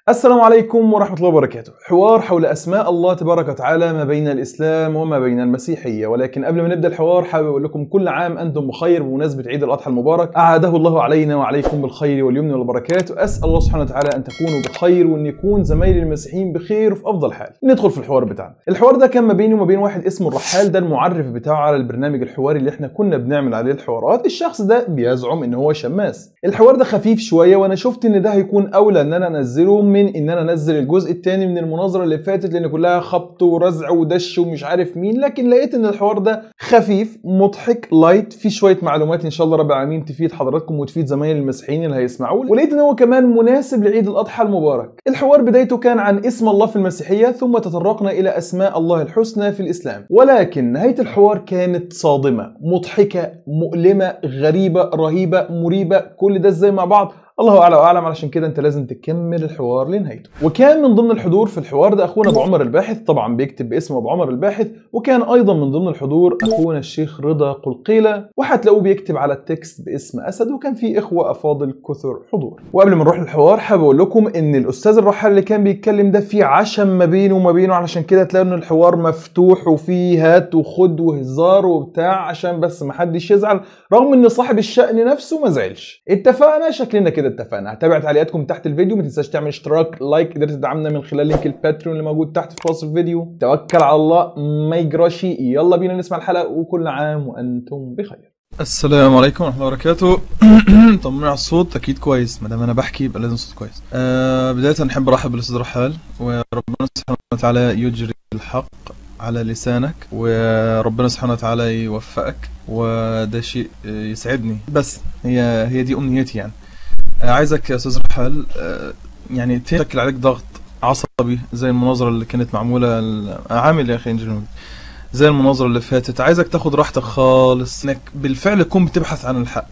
السلام عليكم ورحمة الله وبركاته حوار حول أسماء الله تبارك وتعالى ما بين الإسلام وما بين المسيحية ولكن قبل ما نبدأ الحوار حابب أقول لكم كل عام أنتم بخير بمناسبة عيد الأضحى المبارك أعاده الله علينا وعليكم بالخير واليمن والبركات وأسأل الله سبحانه وتعالى أن تكونوا بخير وأن يكون زمايلي المسيحيين بخير وفي أفضل حال ندخل في الحوار بتاعنا الحوار ده كان ما بيني وما بين واحد اسمه الرحال ده المعرف بتاعه على البرنامج الحواري اللي احنا كنا بنعمل عليه الحوارات الشخص ده بيزعم ان هو شماس الحوار ده خفيف شوية وانا شفت ان ده هيكون اولى ان انا انزله من ان انا انزل الجزء الثاني من المناظره اللي فاتت لان كلها خبط ورزع ودش ومش عارف مين لكن لقيت ان الحوار ده خفيف مضحك لايت في شويه معلومات ان شاء الله رب العالمين تفيد حضراتكم وتفيد زمايل المسيحيين اللي هيسمعوه ولقيت ان هو كمان مناسب لعيد الاضحى المبارك الحوار بدايته كان عن اسم الله في المسيحيه ثم تطرقنا الى اسماء الله الحسنى في الاسلام ولكن نهايه الحوار كانت صادمه مضحكه مؤلمه غريبه رهيبه مريبه كل ده ازاي مع بعض الله اعلى واعلم علشان كده انت لازم تكمل الحوار لنهايته وكان من ضمن الحضور في الحوار ده اخونا ابو عمر الباحث طبعا بيكتب باسم ابو عمر الباحث وكان ايضا من ضمن الحضور اخونا الشيخ رضا قلقيله وهتلاقوه بيكتب على التكست باسم اسد وكان في اخوه افاضل كثر حضور وقبل ما نروح للحوار حابب اقول لكم ان الاستاذ الرحال اللي كان بيتكلم ده في عشم ما بينه وما بينه علشان كده تلاقوا ان الحوار مفتوح وفيه هات وخد وهزار وبتاع عشان بس ما حدش يزعل رغم ان صاحب الشأن نفسه ما زعلش اتفقنا شكلنا كده اتفقنا هتابع تعليقاتكم تحت الفيديو ما تنساش تعمل اشتراك لايك قدرت تدعمنا من خلال لينك الباتريون اللي موجود تحت في وصف الفيديو توكل على الله ما يجراش يلا بينا نسمع الحلقه وكل عام وانتم بخير السلام عليكم ورحمه الله وبركاته طمني على الصوت اكيد كويس ما دام انا بحكي يبقى لازم صوت كويس آه بدايه نحب ارحب بالاستاذ رحال وربنا سبحانه وتعالى يجري الحق على لسانك وربنا سبحانه وتعالى يوفقك وده شيء يسعدني بس هي هي دي امنيتي يعني عايزك يا استاذ رحال يعني تشكل عليك ضغط عصبي زي المناظره اللي كانت معموله عامل يا اخي انجل زي المناظره اللي فاتت عايزك تاخد راحتك خالص انك بالفعل تكون بتبحث عن الحق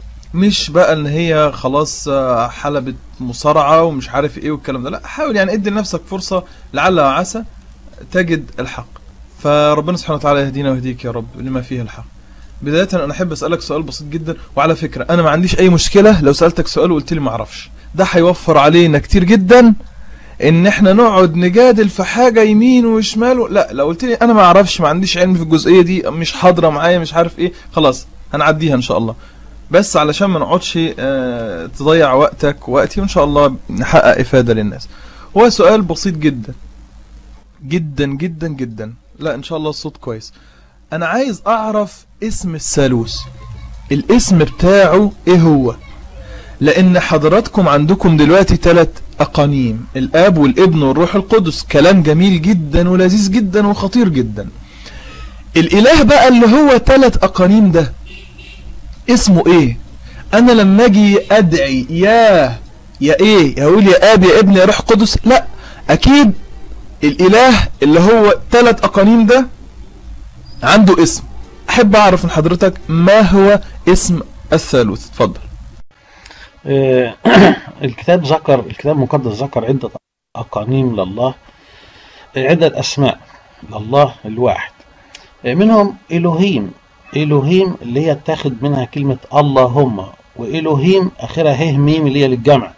مش بقى ان هي خلاص حلبة مصارعة ومش عارف ايه والكلام ده لا حاول يعني ادي لنفسك فرصة لعل وعسى تجد الحق فربنا سبحانه وتعالى يهدينا ويهديك يا رب لما فيه الحق بداية انا احب اسألك سؤال بسيط جدا وعلى فكرة انا ما عنديش اي مشكلة لو سألتك سؤال وقلت لي ما اعرفش ده هيوفر علينا كتير جدا ان احنا نقعد نجادل في حاجة يمين وشمال لا لو قلت لي انا ما اعرفش ما عنديش علم في الجزئية دي مش حاضرة معايا مش عارف ايه خلاص هنعديها ان شاء الله بس علشان ما نقعدش اه تضيع وقتك ووقتي وان شاء الله نحقق افادة للناس هو سؤال بسيط جدا جدا جدا جدا لا ان شاء الله الصوت كويس انا عايز اعرف اسم الثالوث الاسم بتاعه ايه هو لان حضراتكم عندكم دلوقتي ثلاث اقانيم الاب والابن والروح القدس كلام جميل جدا ولذيذ جدا وخطير جدا الاله بقى اللي هو ثلاث اقانيم ده اسمه ايه انا لما اجي ادعي يا يا ايه يقول يا اب يا ابن يا روح قدس لا اكيد الاله اللي هو ثلاث اقانيم ده عنده اسم احب اعرف من حضرتك ما هو اسم الثالوث اتفضل الكتاب ذكر الكتاب المقدس ذكر عدة أقانيم لله عدة أسماء لله الواحد منهم إلهيم إلهيم اللي هي تاخد منها كلمة اللهم وإلهيم آخرها ه ميم اللي هي للجمع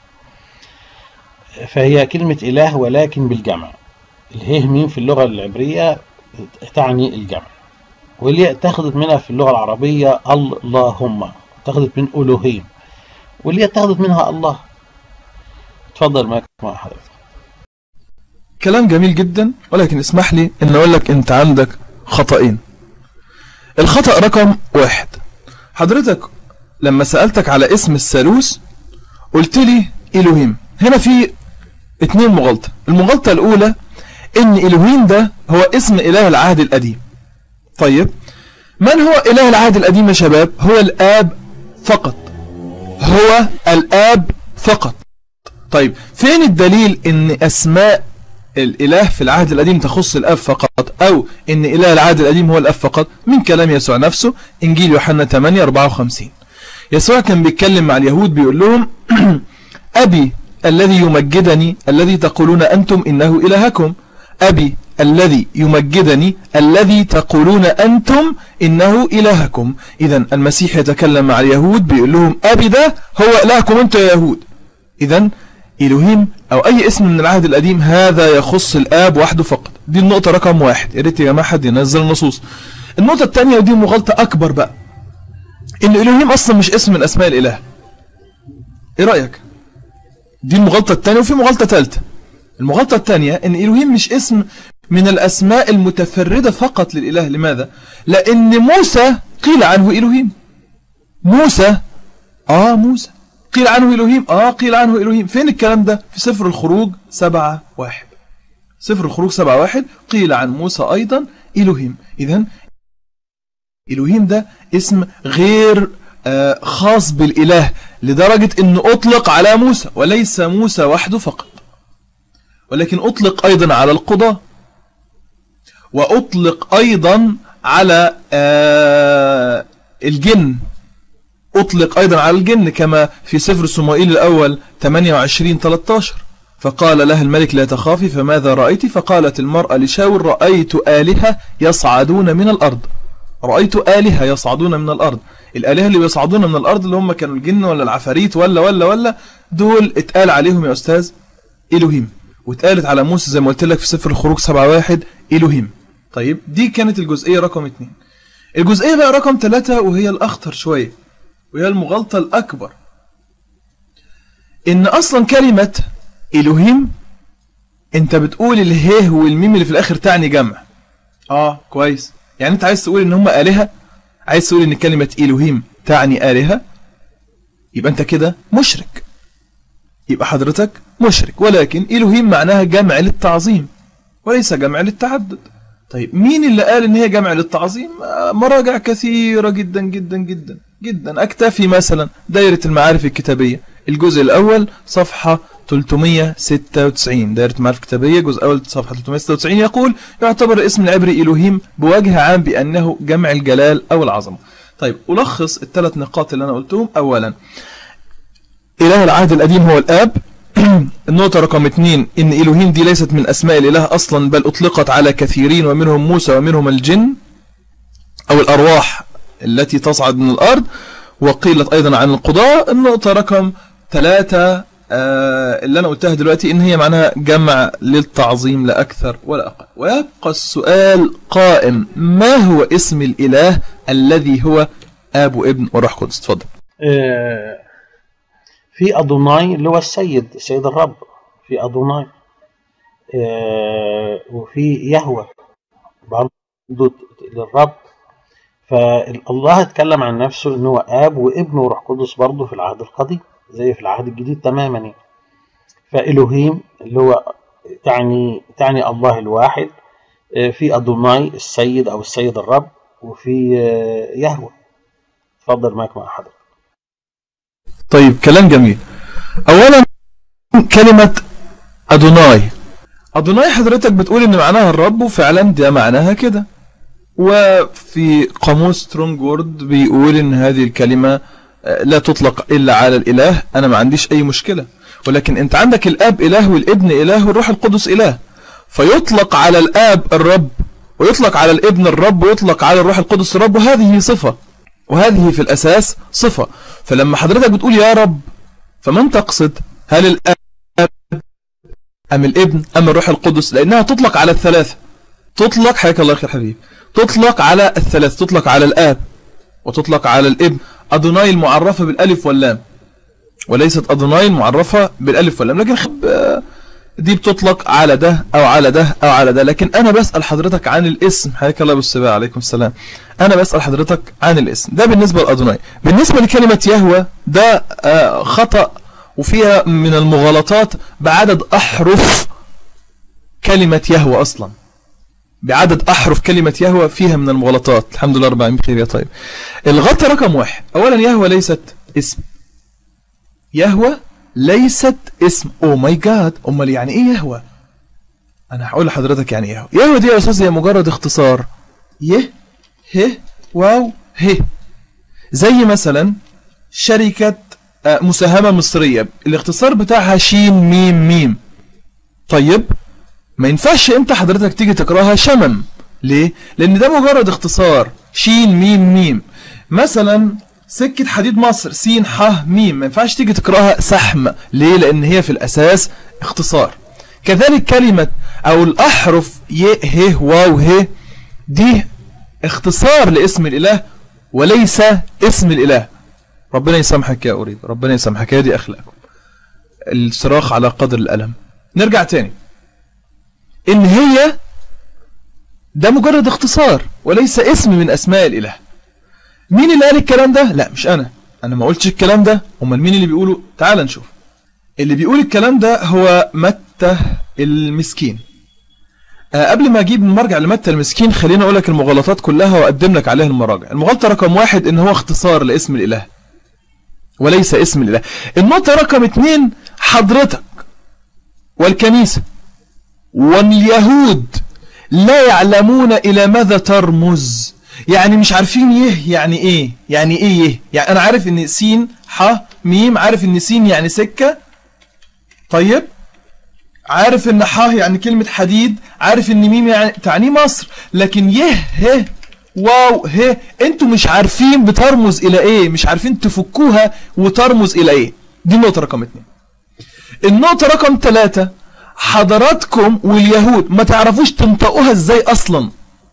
فهي كلمة إله ولكن بالجمع اله ميم في اللغة العبرية تعني الجمع واللي اتخذت منها في اللغة العربية اللهم اتخذت من ألوهيم واللي اتخذت منها الله اتفضل معك مع حضرتك كلام جميل جدا ولكن اسمح لي ان اقول لك انت عندك خطأين الخطأ رقم واحد حضرتك لما سألتك على اسم الثالوث قلت لي إلهيم هنا في اتنين مغالطة المغالطة الأولى إن إلهيم ده هو اسم إله العهد القديم طيب من هو إله العهد القديم يا شباب هو الآب فقط هو الآب فقط طيب فين الدليل إن أسماء الإله في العهد القديم تخص الأب فقط أو إن إله العهد القديم هو الأب فقط من كلام يسوع نفسه إنجيل يوحنا 8 54 يسوع كان بيتكلم مع اليهود بيقول لهم أبي الذي يمجدني الذي تقولون أنتم إنه إلهكم أبي الذي يمجدني الذي تقولون أنتم إنه إلهكم إذا المسيح يتكلم مع اليهود بيقول لهم أبي ده هو إلهكم أنتم يا يهود إذا إلهيم أو أي اسم من العهد القديم هذا يخص الآب وحده فقط دي النقطة رقم واحد يا ريت يا جماعة حد ينزل النصوص النقطة الثانية ودي مغالطة أكبر بقى إن إلهيم أصلا مش اسم من أسماء الإله إيه رأيك؟ دي المغالطة الثانية وفي مغالطة ثالثة المغالطة الثانية إن إلهيم مش اسم من الأسماء المتفردة فقط للإله لماذا؟ لأن موسى قيل عنه إلهيم موسى آه موسى قيل عنه إلهيم آه قيل عنه إلهيم فين الكلام ده؟ في سفر الخروج سبعة واحد سفر الخروج سبعة واحد قيل عن موسى أيضا إلهيم إذن إلهيم ده اسم غير آه خاص بالإله لدرجة أنه أطلق على موسى وليس موسى وحده فقط ولكن أطلق أيضا على القضاة وأطلق أيضا على آه الجن أطلق أيضا على الجن كما في سفر سموئيل الأول 28-13 فقال لها الملك لا تخافي فماذا رأيت فقالت المرأة لشاور رأيت آلهة يصعدون من الأرض رأيت آلهة يصعدون من الأرض الآلهة اللي بيصعدون من الأرض اللي هم كانوا الجن ولا العفاريت ولا ولا ولا دول اتقال عليهم يا أستاذ إلهيم واتقالت على موسى زي ما قلت لك في سفر الخروج 7-1 إلهيم طيب دي كانت الجزئية رقم 2 الجزئية بقى رقم 3 وهي الأخطر شوية وهي المغالطة الأكبر إن أصلا كلمة إلهيم أنت بتقول الهيه والميم اللي في الآخر تعني جمع آه كويس يعني أنت عايز تقول إن هم آلهة عايز تقول إن كلمة إلهيم تعني آلهة يبقى أنت كده مشرك يبقى حضرتك مشرك ولكن إلهيم معناها جمع للتعظيم وليس جمع للتعدد طيب مين اللي قال ان هي جمع للتعظيم مراجع كثيرة جدا جدا جدا جدا اكتفي مثلا دايرة المعارف الكتابية الجزء الاول صفحة 396 دائرة المعارف الكتابية جزء اول صفحة 396 يقول يعتبر الاسم العبري الوهيم بوجه عام بانه جمع الجلال او العظمة طيب ألخص الثلاث نقاط اللي أنا قلتهم أولا إله العهد القديم هو الآب النقطة رقم اثنين إن إلهيم دي ليست من أسماء الإله أصلا بل أطلقت على كثيرين ومنهم موسى ومنهم الجن أو الأرواح التي تصعد من الأرض وقيلت أيضا عن القضاء النقطة رقم ثلاثة آه اللي أنا قلتها دلوقتي إن هي معناها جمع للتعظيم لا أكثر ولا أقل ويبقى السؤال قائم ما هو اسم الإله الذي هو آب وابن وروح قدس تفضل آه، في أدوناي اللي هو السيد سيد الرب في أدوناي آه، وفي يهوى برضه للرب فالله اتكلم عن نفسه ان هو اب وابن وروح قدس برضه في العهد القديم زي في العهد الجديد تماما يعني فالوهيم اللي هو تعني تعني الله الواحد آه، في ادوناي السيد او السيد الرب وفي آه، يهوى اتفضل معاك مع حضرتك طيب كلام جميل اولا كلمة ادوناي ادوناي حضرتك بتقول ان معناها الرب وفعلا ده معناها كده وفي قاموس سترونج وورد بيقول ان هذه الكلمة آه، لا تطلق الا على الاله انا ما عنديش اي مشكلة ولكن انت عندك الاب اله والابن اله والروح القدس اله فيطلق على الاب الرب ويطلق على الابن الرب ويطلق على الروح القدس الرب وهذه صفة وهذه في الأساس صفة فلما حضرتك بتقول يا رب فمن تقصد هل الآب أم الابن أم الروح القدس لأنها تطلق على الثلاثة تطلق حياك الله خير حبيبي تطلق على الثلاث تطلق على الآب وتطلق على الابن أدوناي المعرفة بالألف واللام وليست أدوناي المعرفة بالألف واللام لكن خب آه، دي بتطلق على ده أو على ده أو على ده لكن أنا بسأل حضرتك عن الاسم حياك الله بالسباع عليكم السلام أنا بسأل حضرتك عن الاسم ده بالنسبة لأدوناي بالنسبة لكلمة يهوى ده آه، خطأ وفيها من المغالطات بعدد أحرف كلمة يهوى أصلا بعدد أحرف كلمة يهوى فيها من المغالطات الحمد لله رب العالمين بخير يا طيب الغلطة رقم واحد أولا يهوى ليست اسم يهوى ليست اسم او ماي جاد امال يعني ايه يهوى انا هقول لحضرتك يعني ايه يهوى يهوى دي يا استاذ هي مجرد اختصار يه ه واو ه زي مثلا شركة آه، مساهمة مصرية الاختصار بتاعها شين ميم ميم طيب ما ينفعش انت حضرتك تيجي تقراها شمم ليه لان ده مجرد اختصار شين ميم ميم مثلا سكة حديد مصر س ح م ما ينفعش تيجي تقراها سحم ليه لان هي في الاساس اختصار كذلك كلمة او الاحرف ي ه واو ه دي اختصار لاسم الاله وليس اسم الاله ربنا يسامحك يا اريد ربنا يسامحك يا دي اخلاقكم الصراخ على قدر الالم نرجع تاني ان هي ده مجرد اختصار وليس اسم من اسماء الاله مين اللي قال الكلام ده لا مش انا انا ما قلتش الكلام ده امال مين اللي بيقوله تعال نشوف اللي بيقول الكلام ده هو متى المسكين أه قبل ما اجيب المرجع لمتى المسكين خليني اقول لك المغالطات كلها واقدم لك عليها المراجع المغالطه رقم واحد ان هو اختصار لاسم الاله وليس اسم الاله النقطه رقم اتنين حضرتك والكنيسه واليهود لا يعلمون الى ماذا ترمز يعني مش عارفين يه يعني ايه يعني ايه يه يعني انا عارف ان سين ح ميم عارف ان سين يعني سكة طيب عارف ان ح يعني كلمة حديد عارف ان ميم يعني تعني مصر لكن يه ه واو ه انتوا مش عارفين بترمز الى ايه مش عارفين تفكوها وترمز الى ايه دي النقطة رقم اتنين النقطة رقم ثلاثة حضراتكم واليهود ما تعرفوش تنطقوها ازاي اصلا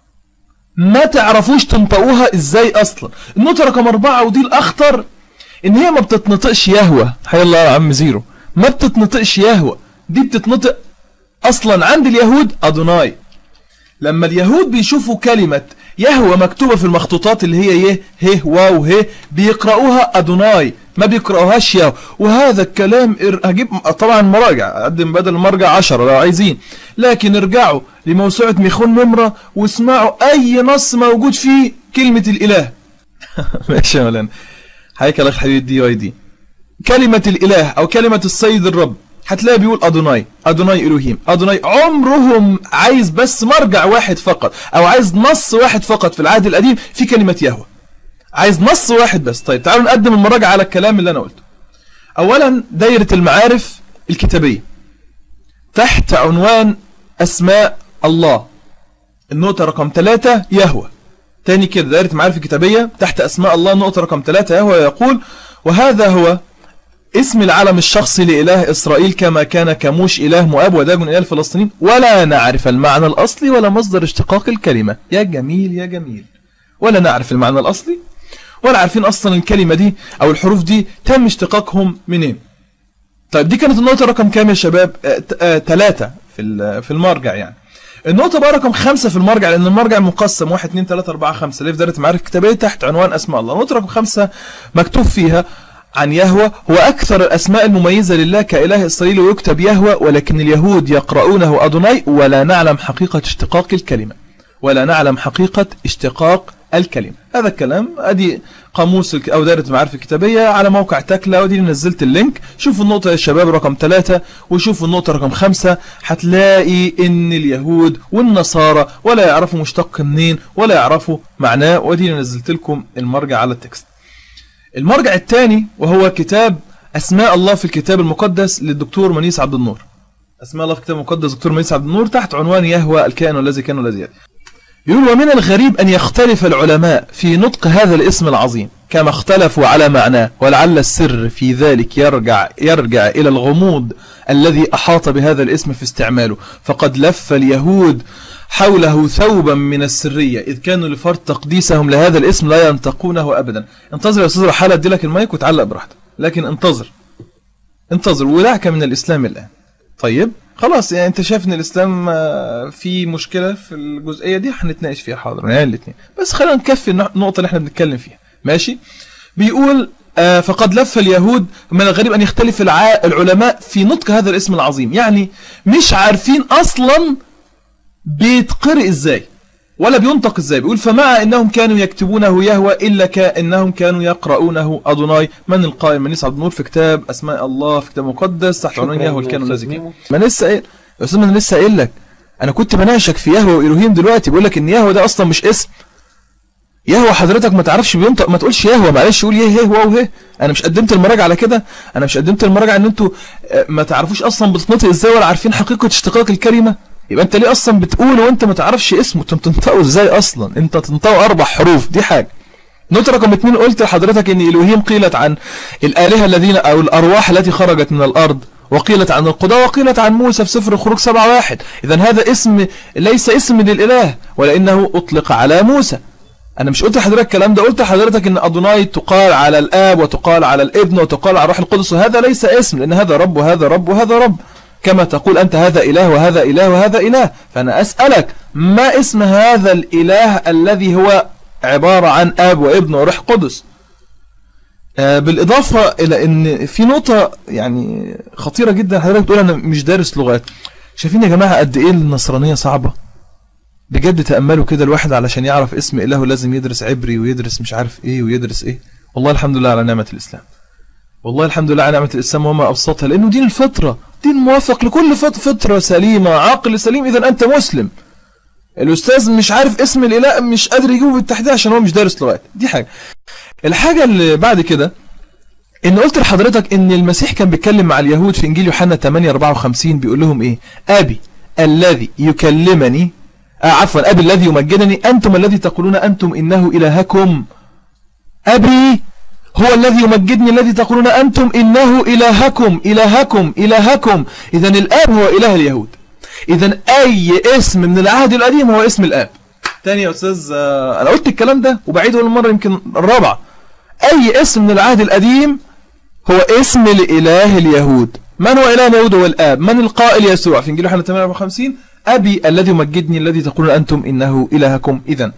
ما تعرفوش تنطقوها ازاي اصلا النقطة رقم اربعة ودي الاخطر ان هي ما بتتنطقش يهوى حي الله يا عم زيرو ما بتتنطقش يهوى دي بتتنطق اصلا عند اليهود ادوناي لما اليهود بيشوفوا كلمة يهوى مكتوبة في المخطوطات اللي هي يه ه واو ه بيقرأوها ادوناي ما بيقرأوهاش يهوى وهذا الكلام ار... هجيب طبعا مراجع اقدم بدل المرجع عشرة لو عايزين لكن ارجعوا لموسوعة ميخون نمرة واسمعوا اي نص موجود فيه كلمة الاله ماشي يا مولانا حياك الله حبيبي دي واي دي كلمة الاله او كلمة السيد الرب هتلاقي بيقول ادوناي ادوناي الوهيم ادوناي عمرهم عايز بس مرجع واحد فقط او عايز نص واحد فقط في العهد القديم في كلمة يهوه عايز نص واحد بس طيب تعالوا نقدم المراجعة على الكلام اللي انا قلته اولا دايرة المعارف الكتابية تحت عنوان اسماء الله النقطة رقم ثلاثة يهوه تاني كده دائرة معارف الكتابية تحت اسماء الله النقطة رقم ثلاثة يهوه يقول وهذا هو اسم العلم الشخصي لإله إسرائيل كما كان كموش إله مؤاب وداج إله الفلسطينيين ولا نعرف المعنى الأصلي ولا مصدر اشتقاق الكلمة يا جميل يا جميل ولا نعرف المعنى الأصلي ولا عارفين أصلا الكلمة دي أو الحروف دي تم اشتقاقهم منين طيب دي كانت النقطة رقم كام يا شباب ثلاثة في في المرجع يعني النقطة بقى رقم خمسة في المرجع لأن المرجع مقسم واحد اتنين تلاتة أربعة خمسة اللي في دائرة معارف كتابية تحت عنوان أسماء الله النقطة رقم خمسة مكتوب فيها عن يهوى هو أكثر الأسماء المميزة لله كإله إسرائيل ويكتب يهوى ولكن اليهود يقرؤونه أدوناي ولا نعلم حقيقة اشتقاق الكلمة ولا نعلم حقيقة اشتقاق الكلمة هذا الكلام أدي قاموس أو دائرة المعارف الكتابية على موقع تكلا ودي نزلت اللينك شوفوا النقطة يا شباب رقم ثلاثة وشوفوا النقطة رقم خمسة هتلاقي إن اليهود والنصارى ولا يعرفوا مشتق منين ولا يعرفوا معناه ودي نزلت لكم المرجع على التكست المرجع الثاني وهو كتاب أسماء الله في الكتاب المقدس للدكتور منيس عبد النور أسماء الله في الكتاب المقدس دكتور منيس عبد النور تحت عنوان يهوى الكائن والذي كان والذي يأتي يقول ومن الغريب أن يختلف العلماء في نطق هذا الاسم العظيم كما اختلفوا على معناه ولعل السر في ذلك يرجع, يرجع إلى الغموض الذي أحاط بهذا الاسم في استعماله فقد لف اليهود حوله ثوبا من السرية إذ كانوا لفرض تقديسهم لهذا الاسم لا ينطقونه أبدا انتظر يا أستاذ رحالة أدي لك المايك وتعلق براحتك لكن انتظر انتظر ودعك من الإسلام الآن طيب خلاص يعني انت شايف ان الاسلام في مشكله في الجزئيه دي هنتناقش فيها حاضر يعني الاثنين بس خلينا نكفي النقطه اللي احنا بنتكلم فيها ماشي بيقول آه فقد لف اليهود من الغريب ان يختلف العلماء في نطق هذا الاسم العظيم يعني مش عارفين اصلا بيتقرئ ازاي ولا بينطق ازاي بيقول فمع انهم كانوا يكتبونه يهوى الا كانهم كانوا يقرؤونه ادوناي من القائل من يسعد النور في كتاب اسماء الله في كتاب مقدس تحت عنوان يهوى الكائن الذي كان ما لسه قايل يا استاذ انا لسه قايل لك انا كنت بناقشك في يهوى والوهيم دلوقتي بقول لك ان يهوى ده اصلا مش اسم يهوى حضرتك ما تعرفش بينطق ما تقولش يهوى معلش قول يه هه واو هه انا مش قدمت المراجعه على كده انا مش قدمت المراجعه ان انتوا ما تعرفوش اصلا بتتنطق ازاي ولا عارفين حقيقه اشتقاق الكلمه يبقى انت ليه اصلا بتقول وانت ما تعرفش اسمه انت بتنطقه ازاي اصلا انت تنطقه اربع حروف دي حاجه نقطة رقم اتنين قلت لحضرتك ان الوهيم قيلت عن الالهة الذين او الارواح التي خرجت من الارض وقيلت عن القضاء وقيلت عن موسى في سفر الخروج سبعة واحد اذا هذا اسم ليس اسم للاله ولانه اطلق على موسى انا مش قلت لحضرتك الكلام ده قلت لحضرتك ان ادوناي تقال على الاب وتقال على الابن وتقال على الروح القدس وهذا ليس اسم لان هذا رب وهذا رب وهذا رب كما تقول انت هذا اله وهذا اله وهذا اله فانا اسالك ما اسم هذا الاله الذي هو عبارة عن اب وابن وروح قدس آه، بالاضافة الى ان في نقطة يعني خطيرة جدا حضرتك بتقول انا مش دارس لغات شايفين يا جماعة قد ايه النصرانية صعبة بجد تأملوا كده الواحد علشان يعرف اسم إله لازم يدرس عبري ويدرس مش عارف إيه ويدرس إيه والله الحمد لله على نعمة الإسلام والله الحمد لله على نعمة الإسلام وما أبسطها لأنه دين الفطرة دين موافق لكل فط- فطرة سليمة عقل سليم إذا أنت مسلم الأستاذ مش عارف اسم الإله مش قادر يجيبه بالتحديد عشان هو مش دارس لغات دي حاجة الحاجة اللي بعد كده ان قلت لحضرتك ان المسيح كان بيتكلم مع اليهود في انجيل يوحنا 8 54 بيقول لهم ايه ابي الذي يكلمني آه عفوا ابي الذي يمجدني انتم الذي تقولون انتم انه الهكم ابي هو الذي يمجدني الذي تقولون انتم انه الهكم الهكم الهكم اذا الاب هو اله اليهود اذا اي اسم من العهد القديم هو اسم الاب تاني يا استاذ آه، انا قلت الكلام ده وبعيده المره يمكن الرابعه اي اسم من العهد القديم هو اسم لإله اليهود من هو إله اليهود هو الآب من القائل يسوع في إنجيل يوحنا 58 أبي الذي يمجدني الذي تقولون أنتم إنه إلهكم إذا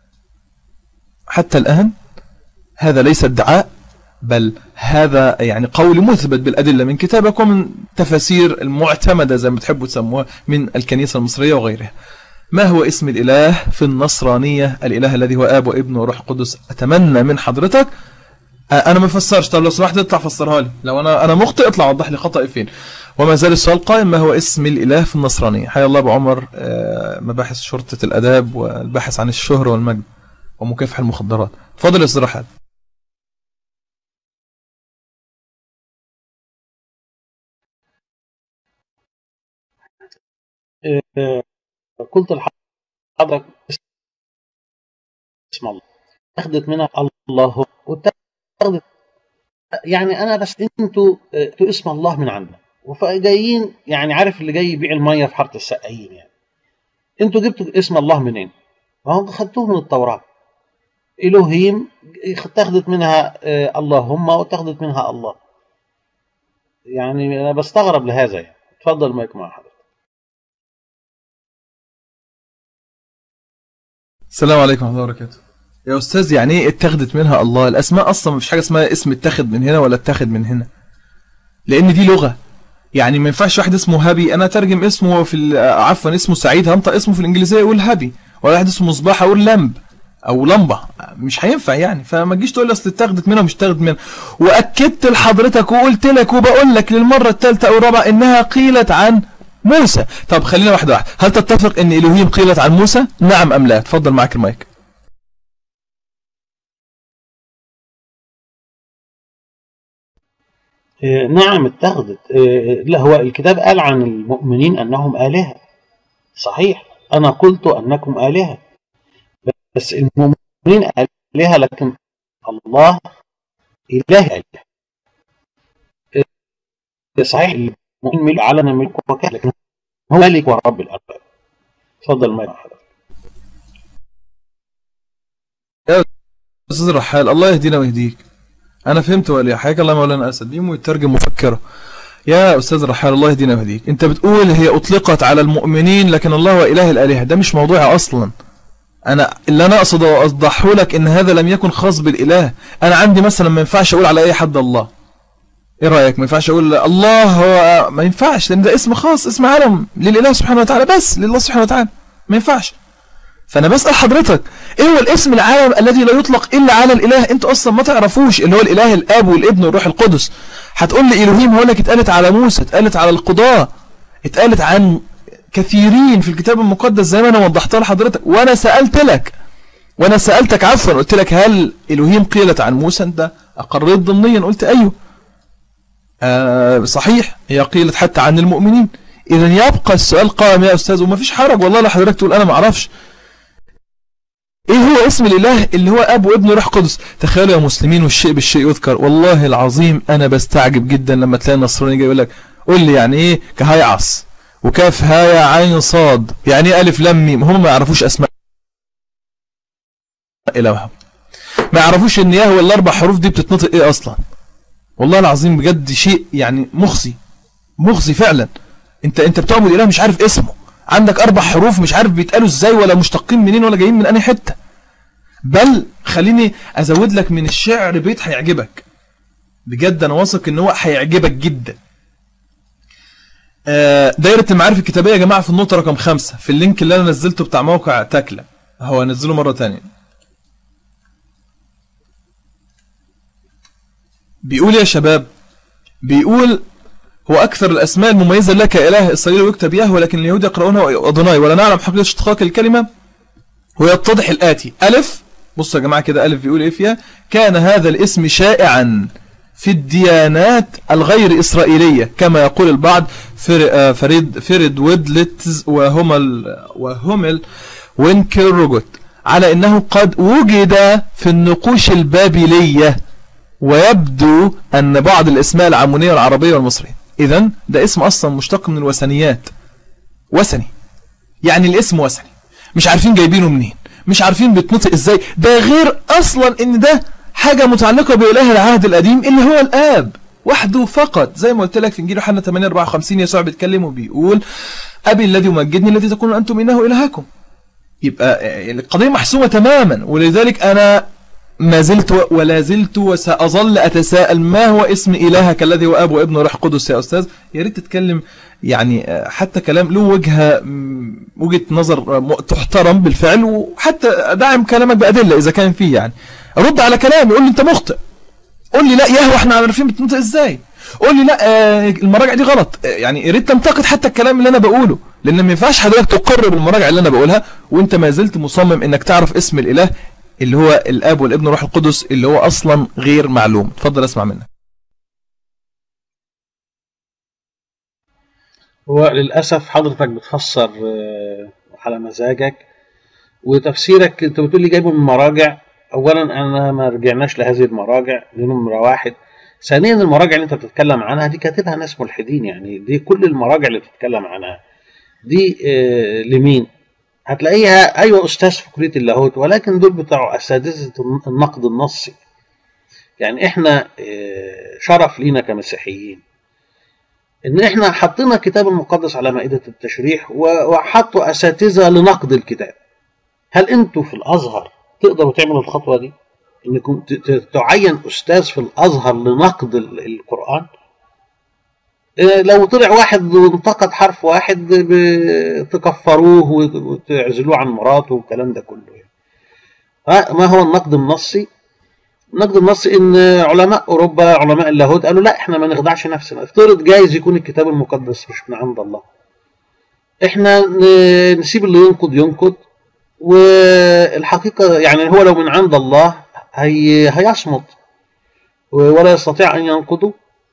حتى الآن هذا ليس ادعاء بل هذا يعني قول مثبت بالأدلة من كتابك ومن تفاسير المعتمدة زي ما تحبوا تسموها من الكنيسة المصرية وغيرها ما هو اسم الإله في النصرانية الإله الذي هو آب وابن وروح قدس أتمنى من حضرتك آه، انا ما فسرش طب لو سمحت اطلع فسرها لي لو انا انا مخطئ اطلع وضح لي خطأي فين وما زال السؤال قائم ما هو اسم الاله في النصرانيه حيا الله ابو عمر آه، مباحث شرطه الاداب والباحث عن الشهره والمجد ومكافحه المخدرات اتفضل يا استاذ رحال آه، قلت لحضرتك اسم الله اخذت منها الله وتاخذت يعني انا بس انتوا انتوا اسم الله من عندنا وجايين يعني عارف اللي جاي يبيع الميه في حاره السقايين يعني انتوا جبتوا اسم الله منين؟ ما هو خدتوه من التوراه الوهيم اتخذت منها آه، اللهم واتخذت منها الله يعني انا بستغرب لهذا يعني اتفضل مايك مع حضرتك السلام عليكم ورحمه الله وبركاته يا استاذ يعني ايه اتخذت منها الله الاسماء اصلا مفيش حاجه اسمها اسم اتخذ من هنا ولا اتخذ من هنا لان دي لغه يعني ما ينفعش واحد اسمه هابي انا اترجم اسمه في ال- عفوا اسمه سعيد هنطق اسمه في الانجليزيه يقول هابي ولا واحد اسمه مصباح اقول لمب او لمبه مش هينفع يعني فما تجيش تقول لي اصل اتخذت منها ومش اتخذت منها واكدت لحضرتك وقلت لك وبقول لك للمره الثالثه او الرابعه انها قيلت عن موسى طب خلينا واحده واحده هل تتفق ان الوهيم قيلت عن موسى نعم ام لا اتفضل معاك المايك آه، نعم اتخذت آه، لا هو الكتاب قال عن المؤمنين انهم آلهة صحيح انا قلت انكم آلهة بس المؤمنين آلهة لكن الله إله آلهة آه، صحيح المؤمن ملك علنا ملك وكاله لكن هو ملك ورب الأرباب اتفضل ما حضرتك استاذ رحال الله يهدينا ويهديك انا فهمت ولي حياك الله مولانا اسد دي ويترجم مفكره يا استاذ رحال الله يهدينا ويهديك انت بتقول هي اطلقت على المؤمنين لكن الله هو اله الالهه ده مش موضوعي اصلا انا اللي انا اقصد اوضحه لك ان هذا لم يكن خاص بالاله انا عندي مثلا ما ينفعش اقول على اي حد الله ايه رايك ما ينفعش اقول الله هو ما ينفعش لان ده اسم خاص اسم علم للاله سبحانه وتعالى بس لله سبحانه وتعالى ما ينفعش فانا بسال حضرتك ايه هو الاسم العالم الذي لا يطلق الا على الاله انت اصلا ما تعرفوش اللي هو الاله الاب والابن والروح القدس هتقول لي الوهيم هقول لك اتقالت على موسى اتقالت على القضاه اتقالت عن كثيرين في الكتاب المقدس زي ما انا وضحتها لحضرتك وانا سالت لك وانا سالتك عفوا قلت لك هل الوهيم قيلت عن موسى انت اقريت ضمنيا قلت ايوه آه صحيح هي قيلت حتى عن المؤمنين اذا يبقى السؤال قائم يا استاذ وما فيش حرج والله لا حضرتك تقول انا ما اعرفش ايه هو اسم الاله اللي هو اب وابن وروح قدس تخيلوا يا مسلمين والشيء بالشيء يذكر والله العظيم انا بستعجب جدا لما تلاقي النصراني جاي يقول لك قول لي يعني ايه كهيعص وكاف هايا عين صاد يعني ايه الف لام ميم هم ما يعرفوش اسماء الههم ما يعرفوش ان يهوى الاربع حروف دي بتتنطق ايه اصلا والله العظيم بجد شيء يعني مخزي مخزي فعلا انت انت بتعبد اله مش عارف اسمه عندك اربع حروف مش عارف بيتقالوا ازاي ولا مشتقين منين ولا جايين من انهي حته بل خليني ازود لك من الشعر بيت هيعجبك بجد انا واثق ان هو هيعجبك جدا آه، دايرة المعارف الكتابية يا جماعة في النقطة رقم خمسة في اللينك اللي أنا نزلته بتاع موقع تاكلا هو هنزله مرة تانية بيقول يا شباب بيقول هو أكثر الأسماء المميزة لك إله إسرائيل ويكتب ياه ولكن اليهود يقرؤونها أدوناي ولا نعلم حقيقة اشتقاق الكلمة ويتضح الآتي ألف بصوا يا جماعة كده ألف بيقول إيه فيها كان هذا الاسم شائعا في الديانات الغير إسرائيلية كما يقول البعض فر- آه، فريد فريد ويدلتز وهمل وهمل وينكروجوت على أنه قد وجد في النقوش البابلية ويبدو أن بعض الأسماء العمونية العربية والمصرية إذا ده اسم أصلا مشتق من الوثنيات وثني يعني الاسم وثني مش عارفين جايبينه منين مش عارفين بيتنطق ازاي ده غير اصلا ان ده حاجة متعلقة بإله العهد القديم اللي هو الآب وحده فقط زي ما قلت لك في انجيل يوحنا 8 54 يسوع بيتكلم وبيقول ابي الذي يمجدني الذي تكون انتم انه الهكم يبقى القضيه محسومه تماما ولذلك انا ما زلت ولا زلت وساظل اتساءل ما هو اسم الهك الذي هو اب وابن وروح قدس يا استاذ يا ريت تتكلم يعني حتى كلام له وجهه م- وجهه نظر م- تحترم بالفعل وحتى دعم كلامك بادله اذا كان فيه يعني رد على كلامي قول لي انت مخطئ قول لي لا يا هو احنا عارفين بتنطق ازاي قول لي لا آه، المراجع دي غلط آه، يعني يا ريت تنتقد حتى الكلام اللي انا بقوله لان ما ينفعش حضرتك تقر بالمراجع اللي انا بقولها وانت ما زلت مصمم انك تعرف اسم الاله اللي هو الاب والابن والروح القدس اللي هو اصلا غير معلوم اتفضل اسمع منك هو للأسف حضرتك بتفسر آه، على مزاجك وتفسيرك انت بتقول لي جايبه من مراجع اولا انا ما رجعناش لهذه المراجع دي نمره واحد ثانيا المراجع اللي انت بتتكلم عنها دي كاتبها ناس ملحدين يعني دي كل المراجع اللي بتتكلم عنها دي آه، لمين هتلاقيها ايوه استاذ في كليه اللاهوت ولكن دول بتوع اساتذه النقد النصي يعني احنا آه، شرف لينا كمسيحيين ان احنا حطينا الكتاب المقدس على مائده التشريح و- وحطوا اساتذه لنقد الكتاب هل انتوا في الازهر تقدروا تعملوا الخطوه دي انكم ت- ت- تعين استاذ في الازهر لنقد ال- القران إيه لو طلع واحد وانتقد حرف واحد ب- تكفروه وت- وتعزلوه عن مراته والكلام ده كله يعني. ها- ما هو النقد النصي النقد النصي ان علماء اوروبا علماء اللاهوت قالوا لا احنا ما نخدعش نفسنا افترض جايز يكون الكتاب المقدس مش من عند الله احنا ن- نسيب اللي ينقد ينقد والحقيقه يعني هو لو من عند الله هي هيصمت ولا يستطيع ان ينقده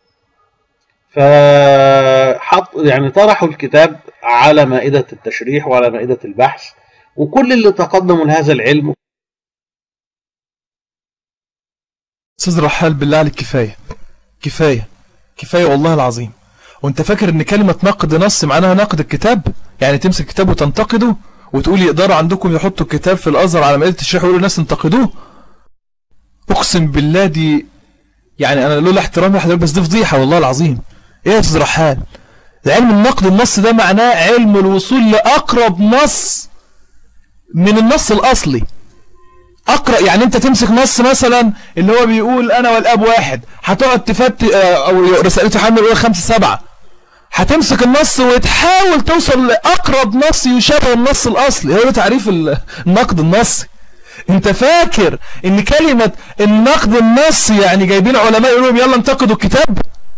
فحط يعني طرحوا الكتاب على مائده التشريح وعلى مائده البحث وكل اللي تقدموا لهذا العلم استاذ رحال بالله عليك كفايه كفايه كفايه والله العظيم وانت فاكر ان كلمه نقد نص معناها نقد الكتاب يعني تمسك كتاب وتنتقده وتقول يقدروا عندكم يحطوا الكتاب في الازهر على مائده التشريح ويقولوا الناس انتقدوه اقسم بالله دي يعني انا لولا احترامي لحضرتك بس دي فضيحه والله العظيم ايه يا استاذ رحال علم النقد النص ده معناه علم الوصول لاقرب نص من النص الاصلي اقرا يعني انت تمسك نص مثلا اللي هو بيقول انا والاب واحد هتقعد تفت آه، او رسالة يوحنا الاولى خمسة سبعة هتمسك النص وتحاول توصل لاقرب نص يشابه النص الاصلي هو ده تعريف ال- النقد النصي انت فاكر ان كلمة النقد النصي يعني جايبين علماء يقولوا لهم يلا انتقدوا الكتاب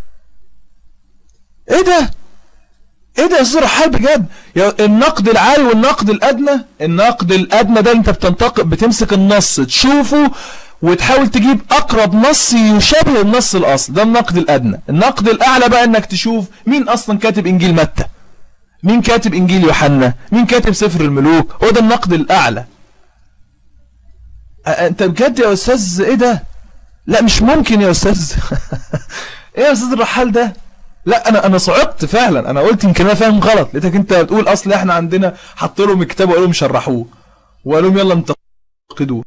ايه ده ايه ده يا استاذ رحال بجد يا النقد العالي والنقد الادنى النقد الادنى ده انت بتنتقد بتمسك النص تشوفه وتحاول تجيب اقرب نص يشابه النص الاصل ده النقد الادنى النقد الاعلى بقى انك تشوف مين اصلا كاتب انجيل متى مين كاتب انجيل يوحنا مين كاتب سفر الملوك هو ده النقد الاعلى انت بجد يا استاذ ايه ده لا مش ممكن يا استاذ ايه يا استاذ الرحال ده لا انا انا صعقت فعلا انا قلت يمكن انا فاهم غلط لقيتك انت بتقول اصل احنا عندنا حط لهم الكتاب وقالوا لهم شرحوه وقالوا لهم يلا انتقدوه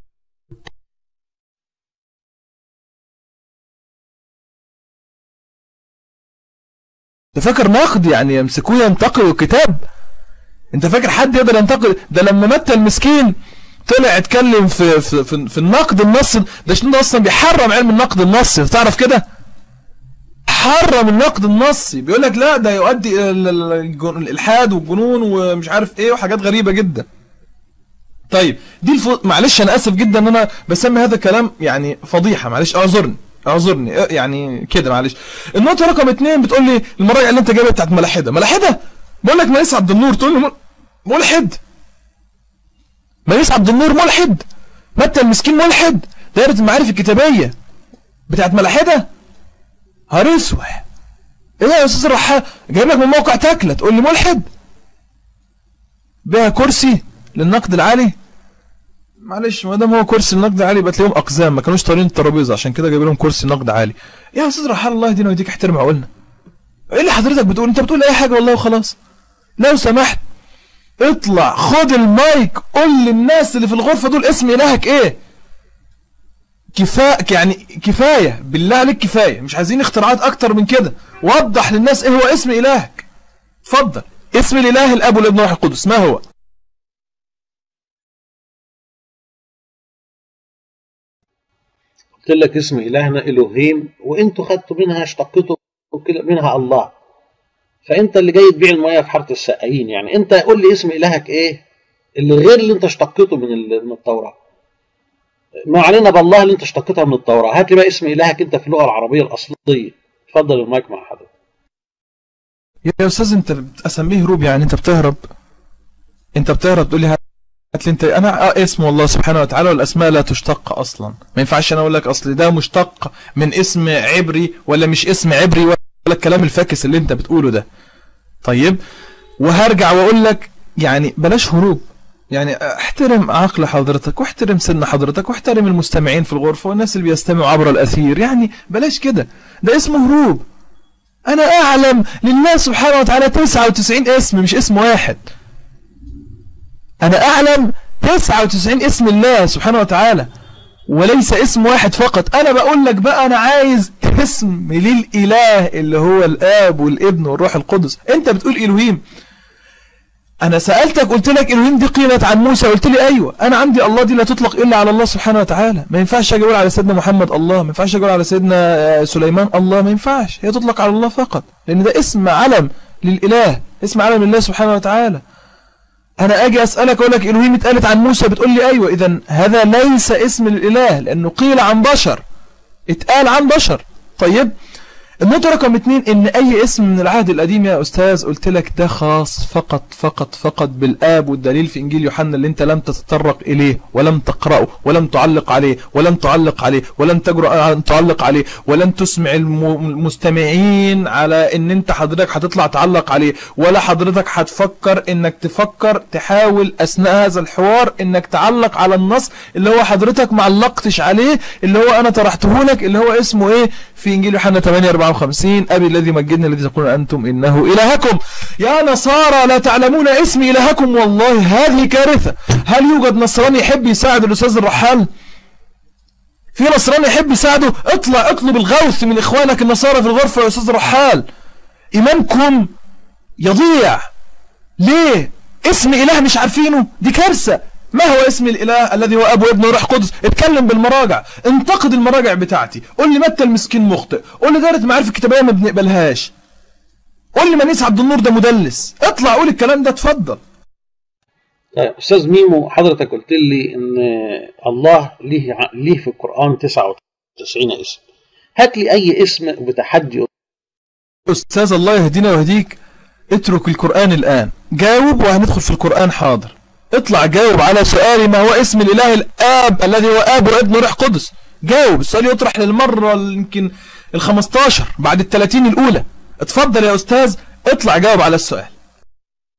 انت فاكر نقد يعني يمسكوه ينتقدوا الكتاب انت فاكر حد يقدر ينتقد ده لما مات المسكين طلع اتكلم في في في, في النقد النصي ده شنو ده اصلا بيحرم علم النقد النصي تعرف كده حرم النقد النصي بيقول لك لا ده يؤدي الى ال- ال- الجن- الالحاد والجنون ومش عارف ايه وحاجات غريبه جدا طيب دي الف... معلش انا اسف جدا ان انا بسمي هذا الكلام يعني فضيحه معلش اعذرني اعذرني اه يعني كده معلش النقطه رقم اتنين بتقول لي المراجع اللي انت جايبها بتاعت ملاحده ملاحده بقول لك ماليس عبد النور تقول لي مل- ملحد ماليس عبد النور ملحد متى المسكين ملحد دايره المعارف الكتابيه بتاعت ملاحده هرسوح ايه يا استاذ الرحال جايب لك من موقع تاكله تقول لي ملحد بيها كرسي للنقد العالي معلش ما دام هو كرسي النقد العالي يبقى تلاقيهم اقزام ما كانوش طالعين الترابيزه عشان كده جايب لهم كرسي نقد عالي يا استاذ رحال الله يهدينا ويديك احترم عقولنا ايه اللي حضرتك بتقول انت بتقول اي حاجه والله وخلاص لو سمحت اطلع خد المايك قول للناس اللي في الغرفه دول اسم الهك ايه كفايه يعني كفايه بالله عليك كفايه مش عايزين اختراعات اكتر من كده وضح للناس ايه هو اسم الهك اتفضل اسم الاله الاب والابن والروح القدس ما هو قلت لك اسم إلهنا إلهيم وأنتوا خدتوا منها اشتقتوا كده منها الله فأنت اللي جاي تبيع المية في حارة السقايين يعني أنت قول لي اسم إلهك إيه اللي غير اللي أنت اشتقته من ال- من التوراة ما علينا بالله اللي أنت اشتقتها من التوراة هات لي بقى اسم إلهك أنت في اللغة العربية الأصلية اتفضل المايك مع حضرتك يا استاذ انت اسميه هروب يعني انت بتهرب انت بتهرب تقول لي هات لي انت انا اه اسم الله سبحانه وتعالى والاسماء لا تشتق اصلا ما ينفعش انا اقول لك اصل ده مشتق من اسم عبري ولا مش اسم عبري ولا الكلام الفاكس اللي انت بتقوله ده طيب وهرجع واقول لك يعني بلاش هروب يعني احترم عقل حضرتك واحترم سن حضرتك واحترم المستمعين في الغرفة والناس اللي بيستمعوا عبر الأثير يعني بلاش كده ده اسمه هروب أنا أعلم لله سبحانه وتعالى 99 اسم مش اسم واحد أنا أعلم 99 اسم الله سبحانه وتعالى وليس اسم واحد فقط أنا بقول لك بقى أنا عايز اسم للإله اللي هو الآب والابن والروح القدس أنت بتقول إلهيم أنا سألتك قلت لك إلهيم دي قيلت عن موسى قلت لي أيوة أنا عندي الله دي لا تطلق إلا على الله سبحانه وتعالى ما ينفعش أجي أقول على سيدنا محمد الله ما ينفعش أقول على سيدنا آه، سليمان الله ما ينفعش هي تطلق على الله فقط لأن ده اسم علم للإله اسم علم لله سبحانه وتعالى أنا أجي أسألك أقول لك إلهيم اتقالت عن موسى بتقول لي أيوة إذا هذا ليس اسم للإله لأنه قيل عن بشر اتقال عن بشر طيب النقطة رقم اتنين ان اي اسم من العهد القديم يا استاذ قلت لك ده خاص فقط فقط فقط بالاب والدليل في انجيل يوحنا اللي انت لم تتطرق اليه ولم تقرأه ولم تعلق عليه ولم تعلق عليه ولم تجرؤ ان تعلق عليه ولم تسمع الم- المستمعين على ان انت حضرتك هتطلع تعلق عليه ولا حضرتك هتفكر انك تفكر تحاول اثناء هذا الحوار انك تعلق على النص اللي هو حضرتك ما علقتش عليه اللي هو انا طرحته لك اللي هو اسمه ايه في انجيل يوحنا 8 54 ابي الذي مجدني الذي تقولون انتم انه الهكم يا نصارى لا تعلمون اسم الهكم والله هذه كارثه هل يوجد نصراني يحب يساعد الاستاذ الرحال في نصراني يحب يساعده اطلع اطلب الغوث من اخوانك النصارى في الغرفه يا استاذ رحال ايمانكم يضيع ليه اسم اله مش عارفينه دي كارثه ما هو اسم الاله الذي هو اب وابن وروح قدس اتكلم بالمراجع انتقد المراجع بتاعتي قول لي متى المسكين مخطئ قول لي دايره معارف الكتابيه ما بنقبلهاش قول لي منيس عبد النور ده مدلس اطلع قول الكلام ده اتفضل طيب استاذ ميمو حضرتك قلت لي ان الله ليه ع- ليه في القران 99 اسم هات لي اي اسم بتحدي استاذ الله يهدينا ويهديك اترك القرآن الآن جاوب وهندخل في القرآن حاضر اطلع جاوب على سؤالي ما هو اسم الإله الآب الذي هو آب وابن وروح قدس جاوب السؤال يطرح للمرة ال- يمكن ال 15 بعد ال 30 الأولى اتفضل يا أستاذ اطلع جاوب على السؤال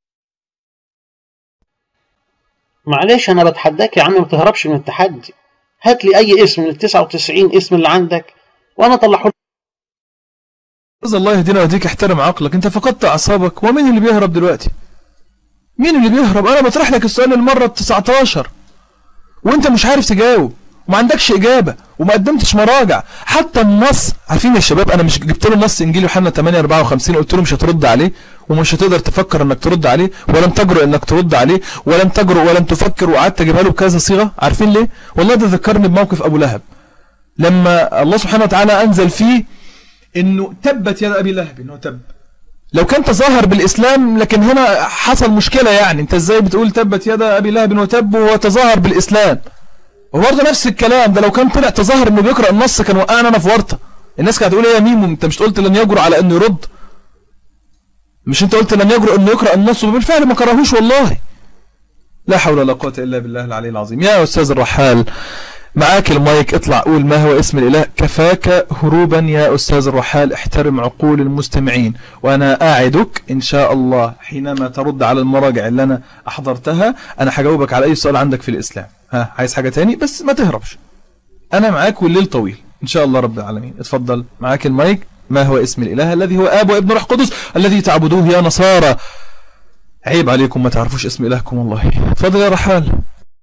معلش انا بتحداك يا عم ما تهربش من التحدي هات لي اي اسم من ال 99 اسم اللي عندك وانا اطلعه لك. استاذ الله يهدينا ويهديك احترم عقلك انت فقدت اعصابك ومين اللي بيهرب دلوقتي مين اللي بيهرب انا بطرح لك السؤال المره ال 19 وانت مش عارف تجاوب وما عندكش اجابه وما قدمتش مراجع حتى النص عارفين يا شباب انا مش جبت له نص انجيل يوحنا 8 54 قلت له مش هترد عليه ومش هتقدر تفكر انك ترد عليه ولم تجرؤ انك ترد عليه ولم تجرؤ ولم تفكر وقعدت اجيبها له بكذا صيغه عارفين ليه والله ده ذكرني بموقف ابو لهب لما الله سبحانه وتعالى انزل فيه انه تبت يد ابي لهب انه تب لو كان تظاهر بالاسلام لكن هنا حصل مشكله يعني انت ازاي بتقول تبت يد ابي لهب وتب وهو تظاهر بالاسلام وبرضه نفس الكلام ده لو كان طلع تظاهر انه بيقرا النص كان وقعنا انا في ورطه الناس كانت هتقول ايه يا ميمو انت مش قلت لن يجرؤ على انه يرد مش انت قلت لن يجرؤ انه يقرا النص وبالفعل ما قراهوش والله لا حول ولا قوه الا بالله العلي العظيم يا استاذ الرحال معاك المايك اطلع قول ما هو اسم الاله كفاك هروبا يا استاذ الرحال احترم عقول المستمعين وانا اعدك ان شاء الله حينما ترد على المراجع اللي انا احضرتها انا هجاوبك على اي سؤال عندك في الاسلام ها عايز حاجه تاني بس ما تهربش انا معاك والليل طويل ان شاء الله رب العالمين اتفضل معاك المايك ما هو اسم الاله الذي هو اب وابن روح قدس الذي تعبدوه يا نصارى عيب عليكم ما تعرفوش اسم الهكم والله اتفضل يا رحال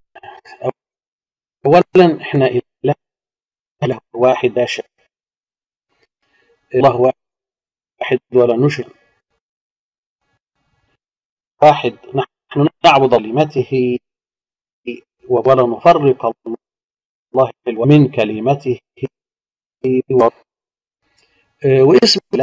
اولا احنا اله اله واحد لا شك الله واحد ولا نشرك واحد نحن نعبد كلمته ولا نفرق الله ومن كلمته و... واسم الله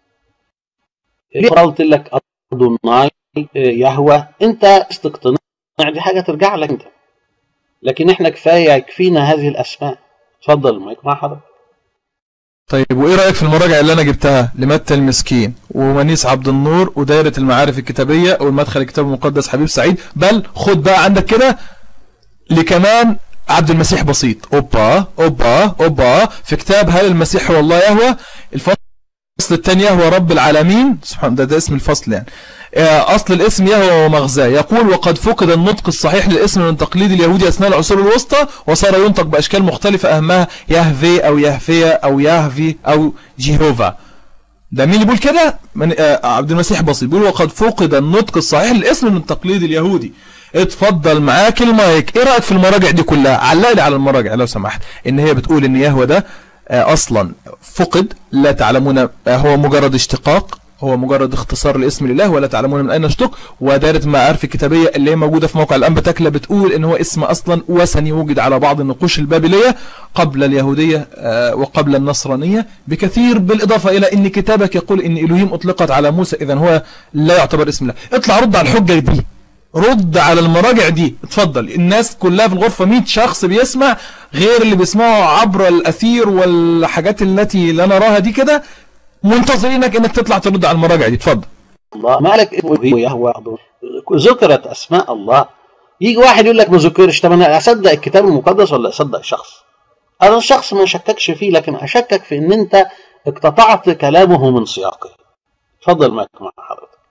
ليه قلت لك أدوناي يهوى انت استقتناع دي حاجه ترجع لك انت لكن احنا كفايه يكفينا هذه الاسماء اتفضل المايك مع حضرتك طيب وايه رايك في المراجع اللي انا جبتها لمتى المسكين ومنيس عبد النور ودايره المعارف الكتابيه والمدخل الكتاب المقدس حبيب سعيد بل خد بقى عندك كده لكمان عبد المسيح بسيط اوبا اوبا اوبا في كتاب هل المسيح هو الله يهوى الفصل الثاني يهوى رب العالمين سبحان ده, ده اسم الفصل يعني اصل الاسم يهوى ومغزاه يقول وقد فقد النطق الصحيح للاسم من تقليد اليهودي اثناء العصور الوسطى وصار ينطق باشكال مختلفه اهمها يهفي او يهفيا او يهفي او جيهوفا ده مين اللي بيقول كده من آه عبد المسيح بسيط بيقول وقد فقد النطق الصحيح للاسم من تقليد اليهودي اتفضل معاك المايك ايه رايك في المراجع دي كلها علق لي على المراجع لو سمحت ان هي بتقول ان يهوى ده اصلا فقد لا تعلمون هو مجرد اشتقاق هو مجرد اختصار لاسم الاله ولا تعلمون من اين اشتق ودائره المعارف الكتابيه اللي هي موجوده في موقع الانبا تكله بتقول ان هو اسم اصلا وثني وجد على بعض النقوش البابليه قبل اليهوديه وقبل النصرانيه بكثير بالاضافه الى ان كتابك يقول ان الوهيم اطلقت على موسى اذا هو لا يعتبر اسم الله اطلع رد على الحجه دي رد على المراجع دي اتفضل الناس كلها في الغرفة 100 شخص بيسمع غير اللي بيسمعوا عبر الأثير والحاجات التي لا نراها دي كده منتظرينك انك تطلع ترد على المراجع دي اتفضل الله مالك يهوى ذكرت اسماء الله يجي واحد يقول لك ما ذكرش طب انا اصدق الكتاب المقدس ولا اصدق شخص انا الشخص ما شككش فيه لكن اشكك في ان انت اقتطعت كلامه من سياقه اتفضل معك مع حضرتك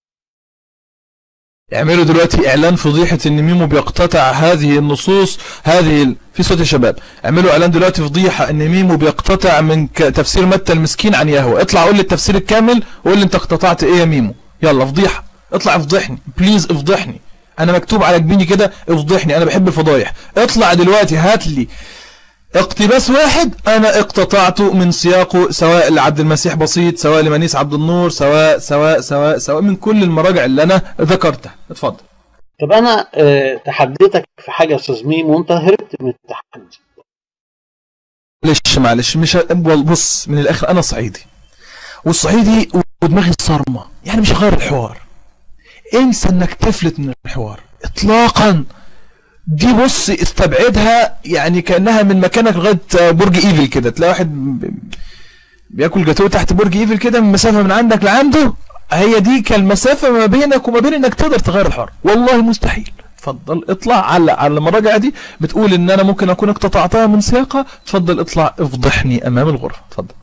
اعملوا دلوقتي اعلان فضيحة ان ميمو بيقتطع هذه النصوص هذه ال... في صوت يا شباب اعملوا اعلان دلوقتي فضيحة ان ميمو بيقتطع من ك... تفسير متى المسكين عن يهوى اطلع قول لي التفسير الكامل وقول لي انت اقتطعت ايه يا ميمو يلا فضيحة اطلع افضحني بليز افضحني انا مكتوب على جبيني كده افضحني انا بحب الفضايح اطلع دلوقتي هات لي اقتباس واحد انا اقتطعته من سياقه سواء لعبد المسيح بسيط سواء لمنيس عبد النور سواء سواء سواء سواء من كل المراجع اللي انا ذكرتها اتفضل طب انا اه تحديتك في حاجه يا استاذ ميم وانت هربت من التحدي معلش معلش مش بص من الاخر انا صعيدي والصعيدي ودماغي صارمه يعني مش هغير الحوار انسى انك تفلت من الحوار اطلاقا دي بص استبعدها يعني كانها من مكانك لغايه برج ايفل كده تلاقي واحد بياكل جاتوه تحت برج ايفل كده من مسافه من عندك لعنده هي دي كالمسافه ما بينك وما بين انك تقدر تغير الحوار والله مستحيل اتفضل اطلع علق على المراجع دي بتقول ان انا ممكن اكون اقتطعتها من سياقها اتفضل اطلع افضحني امام الغرفه اتفضل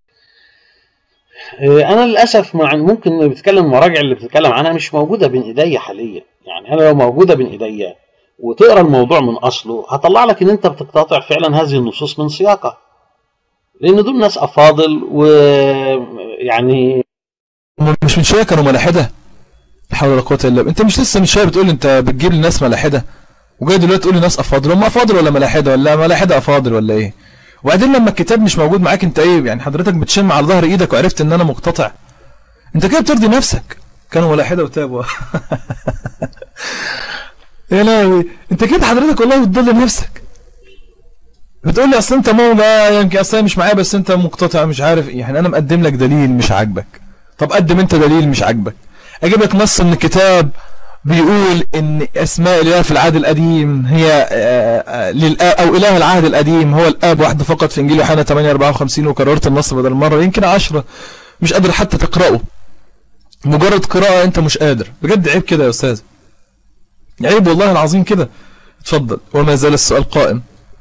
انا للاسف مع ممكن بتكلم المراجع اللي بتتكلم عنها مش موجوده بين ايديا حاليا يعني انا لو موجوده بين ايديا وتقرا الموضوع من اصله هطلع لك ان انت بتقتطع فعلا هذه النصوص من سياقها لان دول ناس افاضل ويعني مش من شويه كانوا ملاحده لا حول ولا قوه الا بالله انت مش لسه من شويه بتقول انت بتجيب لي ناس ملاحده وجاي دلوقتي تقول لي ناس افاضل هم افاضل ولا ملاحده ولا ملاحده افاضل ولا ايه وبعدين لما الكتاب مش موجود معاك انت ايه يعني حضرتك بتشم على ظهر ايدك وعرفت ان انا مقتطع انت كده بترضي نفسك كانوا ملاحده وتابوا يا لهوي انت كده حضرتك والله بتضل نفسك بتقول لي اصل انت مو بقى يمكن اصل مش معايا بس انت مقتطع مش عارف ايه يعني انا مقدم لك دليل مش عاجبك طب قدم انت دليل مش عاجبك اجيب لك نص من الكتاب بيقول ان اسماء الاله في العهد القديم هي آه، آه، للآب او اله العهد القديم هو الاب وحده فقط في انجيل يوحنا 8 54 وكررت النص بدل مره يمكن 10 مش قادر حتى تقراه مجرد قراءه انت مش قادر بجد عيب كده يا استاذ عيب والله العظيم كده اتفضل وما زال السؤال قائم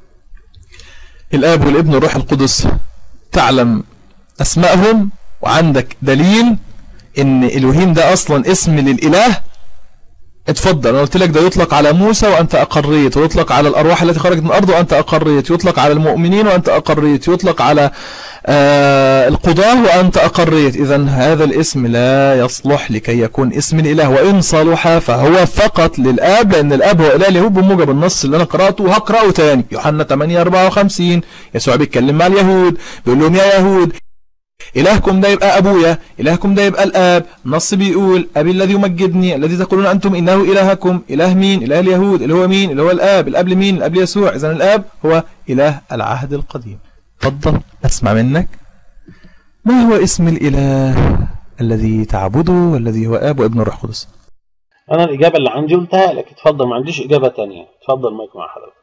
الاب والابن والروح القدس تعلم اسمائهم وعندك دليل ان الوهيم ده اصلا اسم للاله اتفضل انا قلت لك ده يطلق على موسى وانت اقريت ويطلق على الارواح التي خرجت من الارض وانت اقريت يطلق على المؤمنين وانت اقريت يطلق على آه القضاة وانت اقريت اذا هذا الاسم لا يصلح لكي يكون اسم الاله وان صلح فهو فقط للاب لان الاب هو اله اليهود بموجب النص اللي انا قراته وهقراه تاني يوحنا 8 54 يسوع بيتكلم مع اليهود بيقول لهم يا يهود إلهكم ده يبقى أبويا إلهكم ده يبقى الآب النص بيقول أبي الذي يمجدني الذي تقولون أنتم إنه إلهكم إله مين إله اليهود اللي هو مين اللي هو الآب الآب لمين الآب ليسوع إذن الآب هو إله العهد القديم تفضل أسمع منك ما هو اسم الإله الذي تعبده والذي هو آب وابن الروح القدس انا الاجابه اللي عندي قلتها لك اتفضل ما عنديش اجابه تانية اتفضل مايك مع حضرتك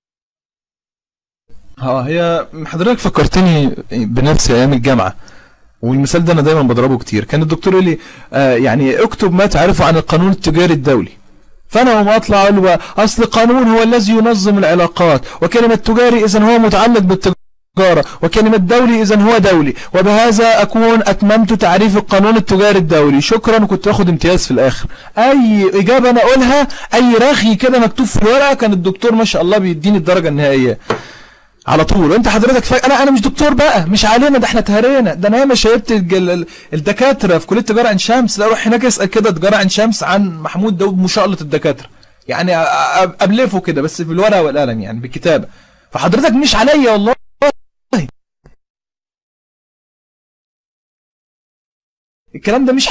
اه هي حضرتك فكرتني بنفسي ايام الجامعه والمثال ده انا دايما بضربه كتير كان الدكتور يقول لي آه يعني اكتب ما تعرفه عن القانون التجاري الدولي فانا اقوم اطلع اقول له بقى اصل القانون هو الذي ينظم العلاقات وكلمه تجاري اذا هو متعلق بالتجاره وكلمه دولي اذا هو دولي وبهذا اكون اتممت تعريف القانون التجاري الدولي شكرا وكنت واخد امتياز في الاخر اي اجابه انا اقولها اي رغي كده مكتوب في الورقه كان الدكتور ما شاء الله بيديني الدرجه النهائيه على طول وانت حضرتك فا... انا انا مش دكتور بقى مش علينا ده احنا اتهرينا ده انا ياما شايبت الج- ال- الدكاتره في كليه تجاره عين شمس لا اروح هناك اسال كده تجاره عين شمس عن محمود داوود مشاءله الدكاتره يعني أ- أ- ابلفه كده بس بالورقه والقلم يعني بالكتابه فحضرتك مش عليا والله الكلام ده مش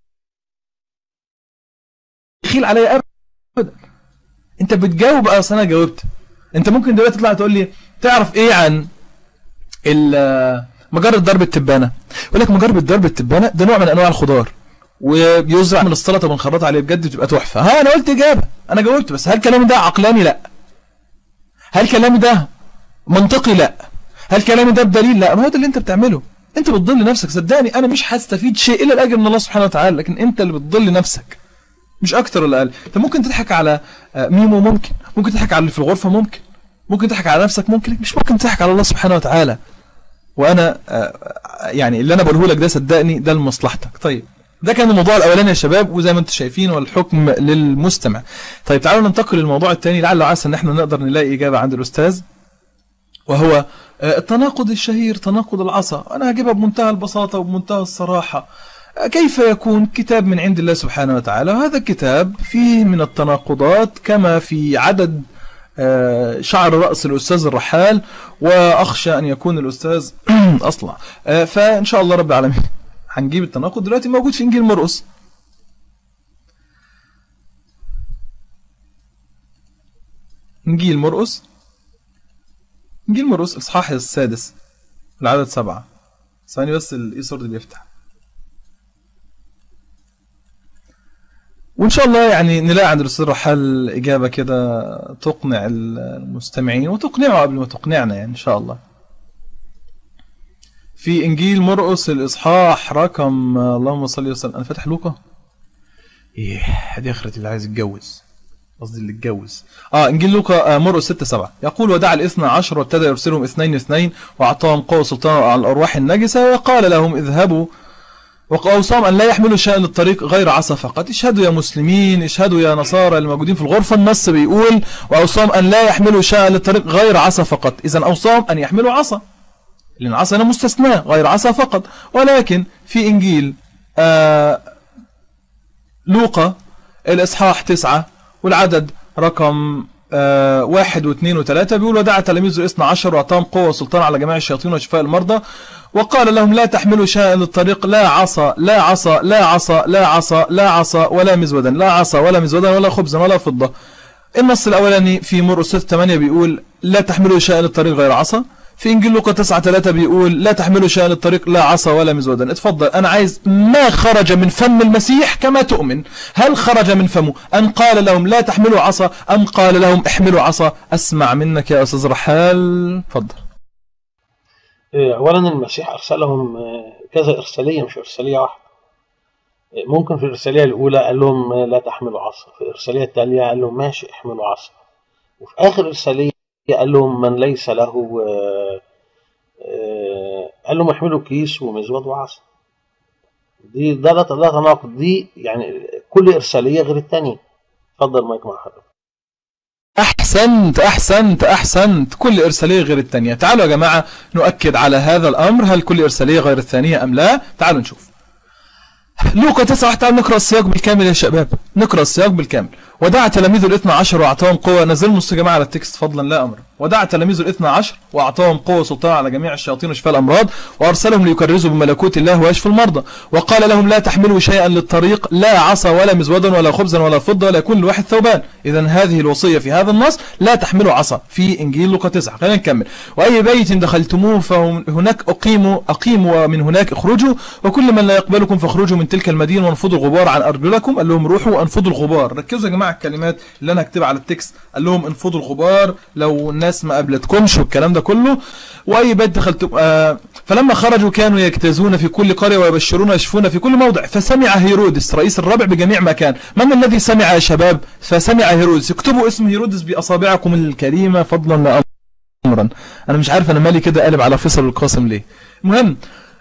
هيخيل عليا ابدا انت بتجاوب اصل انا جاوبت انت ممكن دلوقتي تطلع تقول لي تعرف ايه عن ال- مجرة ضرب التبانة يقول لك مجرة ضرب التبانة ده نوع من انواع الخضار وبيوزع من السلطه بنخرط عليه بجد بتبقى تحفه ها انا قلت اجابه انا جاوبت بس هل كلامي ده عقلاني لا هل كلامي ده منطقي لا هل كلامي ده بدليل لا ما هو ده اللي انت بتعمله انت بتضل نفسك صدقني انا مش هستفيد شيء الا الاجر من الله سبحانه وتعالى لكن انت اللي بتضل نفسك مش اكتر ولا اقل انت ممكن تضحك على آه، ميمو ممكن ممكن تضحك على اللي في الغرفه ممكن ممكن تضحك على نفسك ممكن مش ممكن تضحك على الله سبحانه وتعالى وانا آه، يعني اللي انا بقوله لك ده صدقني ده لمصلحتك طيب ده كان الموضوع الاولاني يا شباب وزي ما انتم شايفين والحكم للمستمع طيب تعالوا ننتقل للموضوع الثاني لعل وعسى ان احنا نقدر نلاقي اجابه عند الاستاذ وهو آه، التناقض الشهير تناقض العصا انا هجيبها بمنتهى البساطه وبمنتهى الصراحه آه، كيف يكون كتاب من عند الله سبحانه وتعالى وهذا الكتاب فيه من التناقضات كما في عدد آه، شعر رأس الأستاذ الرحال وأخشى أن يكون الأستاذ أصلع آه، فإن شاء الله رب العالمين هنجيب التناقض دلوقتي موجود في إنجيل مرقس إنجيل مرقس إنجيل مرقس إصحاح السادس العدد سبعة ثواني بس الإيسورد بيفتح وإن شاء الله يعني نلاقي عند الأستاذ رحال إجابة كده تقنع المستمعين وتقنعه قبل ما تقنعنا يعني إن شاء الله في إنجيل مرقس الإصحاح رقم اللهم صل وسلم أنا فاتح لوقا إيه دي آخرة اللي عايز يتجوز قصدي اللي اتجوز اه انجيل لوقا آه مرقس 6 7 يقول ودعا الاثنى عشر وابتدى يرسلهم اثنين اثنين واعطاهم قوه سلطان على الارواح النجسه وقال لهم اذهبوا وأوصاهم أن لا يحملوا شيئا للطريق غير عصا فقط اشهدوا يا مسلمين اشهدوا يا نصارى الموجودين في الغرفة النص بيقول وأوصاهم أن لا يحملوا شيئا للطريق غير عصا فقط إذا أوصاهم أن يحملوا عصا لأن عصا هنا مستثنى غير عصا فقط ولكن في إنجيل آه لوقا الإصحاح تسعة والعدد رقم آه واحد واثنين وثلاثة بيقول ودعا تلاميذه الاثنى عشر وأعطاهم قوة وسلطان على جميع الشياطين وشفاء المرضى وقال لهم لا تحملوا شيئا للطريق لا عصا لا عصا لا عصا لا عصا لا عصا ولا مزودا لا عصا ولا مزودا ولا خبزا ولا فضة النص الأولاني في مرقس 6 8 بيقول لا تحملوا شيئا للطريق غير عصا في انجيل لوقا 9 3 بيقول لا تحملوا شيئا للطريق لا عصا ولا مزودا اتفضل انا عايز ما خرج من فم المسيح كما تؤمن هل خرج من فمه ان قال لهم لا تحملوا عصا ام قال لهم احملوا عصا اسمع منك يا استاذ رحال اتفضل إيه، اولا المسيح ارسلهم آه، كذا ارساليه مش ارساليه واحده إيه، ممكن في الارساليه الاولى قال لهم آه، لا تحملوا عصا في الارساليه الثانيه قال لهم ماشي احملوا عصا وفي اخر ارساليه قال لهم من ليس له آه، آه، قال لهم احملوا كيس ومزود وعصا دي ده ده ده تناقض دي يعني كل ارساليه غير الثانيه اتفضل مايك مع حضرتك احسنت احسنت احسنت كل ارساليه غير الثانيه تعالوا يا جماعه نؤكد على هذا الامر هل كل ارساليه غير الثانيه ام لا تعالوا نشوف لوقا 9 تعالوا نقرا السياق بالكامل يا شباب نقرا السياق بالكامل ودعا تلاميذه الاثنى عشر واعطاهم قوه نزل نص يا جماعه على التكست فضلا لا امر ودعا تلاميذه الاثنى عشر واعطاهم قوه وسلطان على جميع الشياطين وشفاء الامراض وارسلهم ليكرزوا بملكوت الله ويشفوا المرضى وقال لهم لا تحملوا شيئا للطريق لا عصا ولا مزودا ولا خبزا ولا فضه ولا يكون لواحد ثوبان اذا هذه الوصيه في هذا النص لا تحملوا عصا في انجيل لوقا 9 خلينا نكمل واي بيت دخلتموه فهناك اقيموا اقيموا ومن هناك اخرجوا وكل من لا يقبلكم فاخرجوا من تلك المدينه وانفضوا الغبار عن ارجلكم قال لهم روحوا وانفضوا الغبار ركزوا يا جماعه الكلمات اللي انا هكتبها على التكست قال لهم انفضوا الغبار لو الناس ما قابلتكمش والكلام ده كله واي بيت دخلتم آه فلما خرجوا كانوا يجتازون في كل قريه ويبشرون ويشفون في كل موضع فسمع هيرودس رئيس الربع بجميع مكان من الذي سمع يا شباب فسمع هيرودس اكتبوا اسم هيرودس باصابعكم الكريمه فضلا لا امرا انا مش عارف انا مالي كده قالب على فيصل القاسم ليه المهم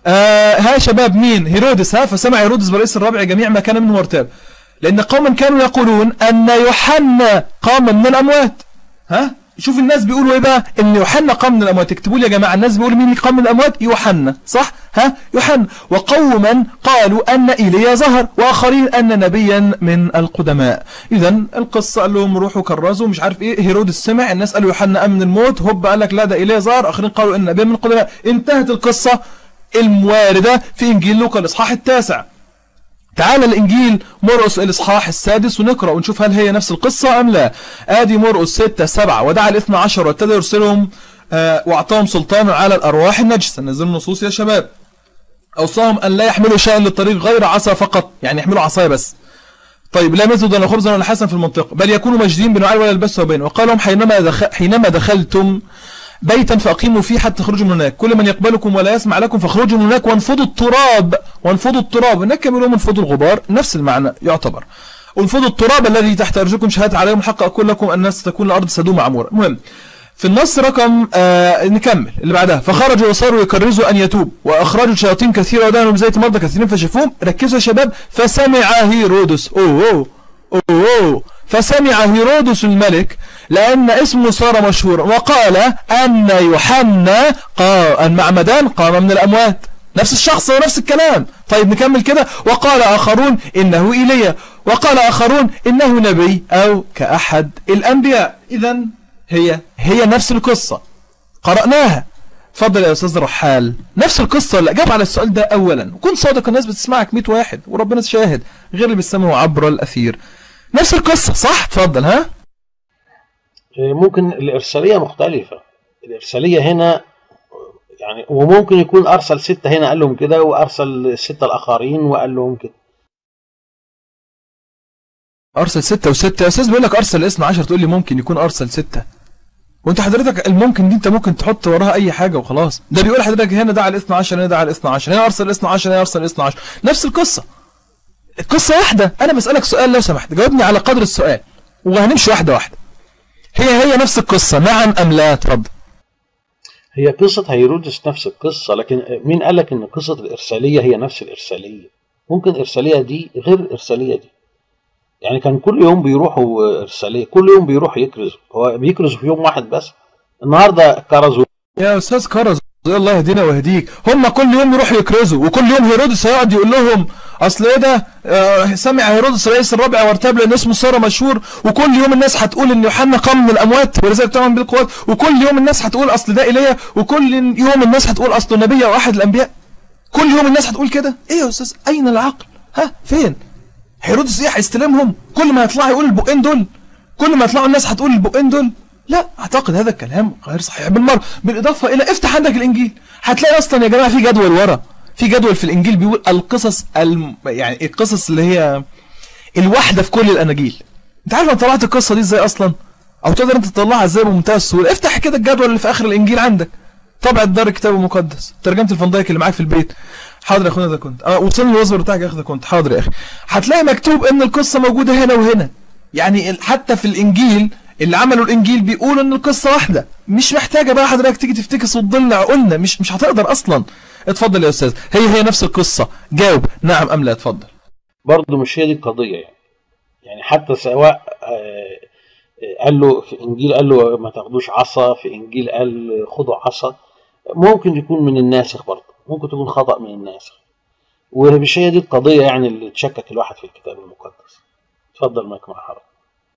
آه ها يا شباب مين هيرودس ها فسمع هيرودس برئيس الربع جميع ما كان منه وارتاب لأن قوما كانوا يقولون أن يوحنا قام من الأموات ها شوف الناس بيقولوا ايه بقى ان يوحنا قام من الاموات اكتبوا لي يا جماعه الناس بيقولوا مين اللي قام من الاموات يوحنا صح ها يوحنا وقوما قالوا ان ايليا ظهر واخرين ان نبيا من القدماء اذا القصه قال لهم روحوا كرزوا مش عارف ايه هيرودس سمع الناس قالوا يوحنا قام من الموت هوب قال لك لا ده ايليا ظهر اخرين قالوا ان نبيا من القدماء انتهت القصه الموارده في انجيل لوقا الاصحاح التاسع تعال الإنجيل مرقس الإصحاح السادس ونقرأ ونشوف هل هي نفس القصة أم لا آدي مرقس ستة سبعة ودعا الاثنى عشر وابتدى يرسلهم آه واعطاهم سلطانا على الأرواح النجسة نزل نصوص يا شباب أوصاهم أن لا يحملوا شيئا للطريق غير عصا فقط يعني يحملوا عصاية بس طيب لا مزد ولا خبزا ولا حسن في المنطقة بل يكونوا مجدين بنوعين ولا يلبسوا بين وقال لهم حينما, دخل حينما دخلتم بيتا فأقيموا فيه حتى تخرجوا من هناك كل من يقبلكم ولا يسمع لكم فاخرجوا من هناك وانفضوا التراب وانفضوا التراب هناك كانوا لهم انفضوا الغبار نفس المعنى يعتبر وانفضوا التراب الذي تحت أرجلكم شهادة عليهم الحق أقول لكم أن ستكون الأرض سدوم عمورة المهم في النص رقم آه نكمل اللي بعدها فخرجوا وصاروا يكرزوا أن يتوب وأخرجوا شياطين كثيرة ودانهم زيت مرضى كثيرين فشفوهم ركزوا يا شباب فسمع هيرودس أوه أوه أوه, أوه فسمع هيرودس الملك لأن اسمه صار مشهورا وقال أن يوحنا المعمدان قام من الأموات نفس الشخص ونفس الكلام طيب نكمل كده وقال آخرون إنه إيليا وقال آخرون إنه نبي أو كأحد الأنبياء إذا هي هي نفس القصة قرأناها اتفضل يا أستاذ رحال نفس القصة اللي أجاب على السؤال ده أولا وكن صادق الناس بتسمعك 100 واحد وربنا شاهد غير اللي بيسمعوا عبر الأثير نفس القصة صح اتفضل ها ممكن الإرسالية مختلفة الإرسالية هنا يعني وممكن يكون أرسل ستة هنا قال لهم كده وأرسل ستة الآخرين وقال لهم كده أرسل ستة وستة يا أستاذ بيقول لك أرسل اسم عشر تقول لي ممكن يكون أرسل ستة وانت حضرتك الممكن دي انت ممكن تحط وراها اي حاجة وخلاص ده بيقول حضرتك هنا دعا الاثنى عشر هنا دعا الاثنى عشر هنا ارسل الاثنى عشر هنا ارسل الاثنى عشر نفس القصة القصة واحدة انا بسألك سؤال لو سمحت جاوبني على قدر السؤال وهنمشي واحدة واحدة هي هي نفس القصة نعم أم لا اتفضل هي قصة هيرودس نفس القصة لكن مين قال لك ان قصة الإرسالية هي نفس الإرسالية ممكن ارساليه دي غير الارساليه دي يعني كان كل يوم بيروحوا ارساليه كل يوم بيروحوا يكرزوا هو بيكرزوا في يوم واحد بس النهارده كرزوا يا استاذ كرز الله يهدينا ويهديك هم كل يوم يروحوا يكرزوا وكل يوم هيرودس هيقعد يقول لهم اصل ايه ده آه سمع هيرودس رئيس الرابع وارتاب لان اسمه ساره مشهور وكل يوم الناس هتقول ان يوحنا قام من الاموات ولذلك طبعا بالقوات وكل يوم الناس هتقول اصل ده ايليا وكل يوم الناس هتقول اصل نبي او احد الانبياء كل يوم الناس هتقول كده ايه يا استاذ اين العقل ها فين هيرودس ايه هيستلمهم كل ما يطلع يقول البقين دول كل ما يطلعوا الناس هتقول البقين دول لا اعتقد هذا الكلام غير صحيح بالمره بالاضافه الى افتح عندك الانجيل هتلاقي اصلا يا جماعه في جدول ورا في جدول في الانجيل بيقول القصص الم... يعني القصص اللي هي الواحده في كل الاناجيل انت عارف انا طلعت القصه دي ازاي اصلا او تقدر انت تطلعها ازاي بمنتهى السهوله افتح كده الجدول اللي في اخر الانجيل عندك طبعة دار الكتاب المقدس ترجمه الفندايك اللي معاك في البيت حاضر يا اخونا ده كنت اه وصلني الوصف بتاعك يا اخي ده كنت حاضر يا اخي هتلاقي مكتوب ان القصه موجوده هنا وهنا يعني حتى في الانجيل اللي عملوا الانجيل بيقولوا ان القصه واحده مش محتاجه بقى حضرتك تيجي تفتكس وتضل عقولنا مش مش هتقدر اصلا اتفضل يا استاذ هي هي نفس القصه جاوب نعم ام لا اتفضل برضه مش هي دي القضيه يعني يعني حتى سواء قال له في انجيل قال له ما تاخدوش عصا في انجيل قال خدوا عصا ممكن يكون من الناسخ برضه ممكن تكون خطا من الناسخ ومش هي دي القضيه يعني اللي تشكك الواحد في الكتاب المقدس اتفضل مايك مع حضرتك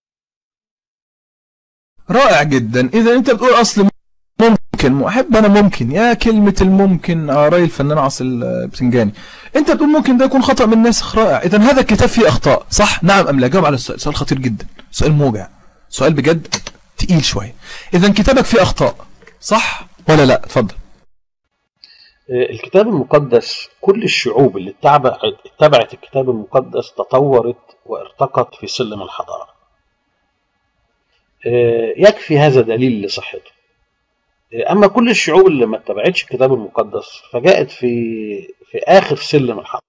رائع جدا اذا انت بتقول اصل ممكن احب انا ممكن يا كلمه الممكن اه راي الفنان عاصي البتنجاني انت بتقول ممكن ده يكون خطا من الناسخ رائع اذا هذا الكتاب فيه اخطاء صح نعم ام لا جاوب على السؤال سؤال خطير جدا سؤال موجع سؤال بجد تقيل شويه اذا كتابك فيه اخطاء صح ولا لا اتفضل الكتاب المقدس كل الشعوب اللي اتبعت اتبعت الكتاب المقدس تطورت وارتقت في سلم الحضاره يكفي هذا دليل لصحته اما كل الشعوب اللي ما اتبعتش الكتاب المقدس فجاءت في في اخر سلم الحضاره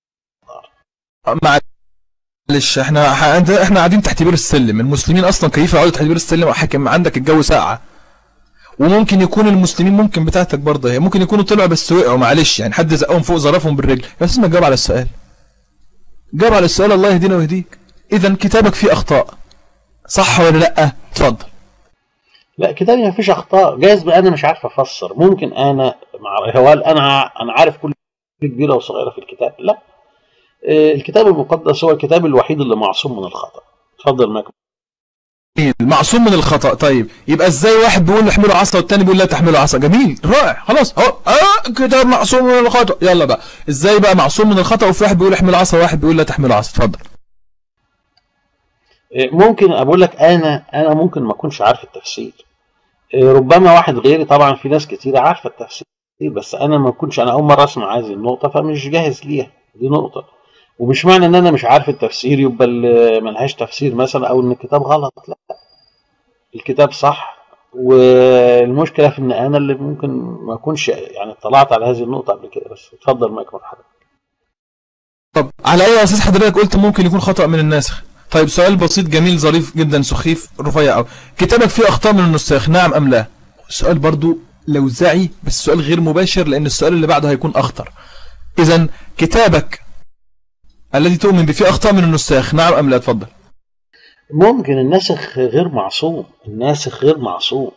معلش احنا احنا قاعدين تحت بير السلم المسلمين اصلا كيف يقعدوا تحت بير السلم وحكم عندك الجو ساقعه وممكن يكون المسلمين ممكن بتاعتك برضه هي ممكن يكونوا طلعوا بس وقعوا معلش يعني حد زقهم فوق ظرفهم بالرجل بس ما جاوب على السؤال جاوب على السؤال الله يهدينا ويهديك اذا كتابك فيه اخطاء صح ولا لا اتفضل لا كتابي ما فيش اخطاء جايز بقى انا مش عارف افسر ممكن انا مع هو انا انا عارف كل كبيره وصغيره في الكتاب لا الكتاب المقدس هو الكتاب الوحيد اللي معصوم من الخطا اتفضل ماك معصوم من الخطا طيب يبقى ازاي واحد بيقول احملوا عصا والتاني بيقول لا تحملوا عصا جميل رائع خلاص اهو اه كتاب معصوم من الخطا يلا بقى ازاي بقى معصوم من الخطا وفي واحد بيقول احملوا عصا وواحد بيقول لا تحملوا عصا اتفضل ممكن اقول لك انا انا ممكن ما اكونش عارف التفسير ربما واحد غيري طبعا في ناس كتير عارفه التفسير بس انا ما كنتش انا اول مره اسمع هذه النقطه فمش جاهز ليها دي نقطه ومش معنى ان انا مش عارف التفسير يبقى ملهاش تفسير مثلا او ان الكتاب غلط لا الكتاب صح والمشكله في ان انا اللي ممكن ما اكونش يعني اطلعت على هذه النقطه قبل كده بس اتفضل مايك مرحبا طب على اي اساس حضرتك قلت ممكن يكون خطا من الناسخ طيب سؤال بسيط جميل ظريف جدا سخيف رفيع قوي كتابك فيه اخطاء من النساخ نعم ام لا السؤال برضو لوزعي بس سؤال غير مباشر لان السؤال اللي بعده هيكون اخطر اذا كتابك الذي تؤمن به فيه اخطاء من النساخ نعم ام لا اتفضل ممكن الناسخ غير معصوم الناسخ غير معصوم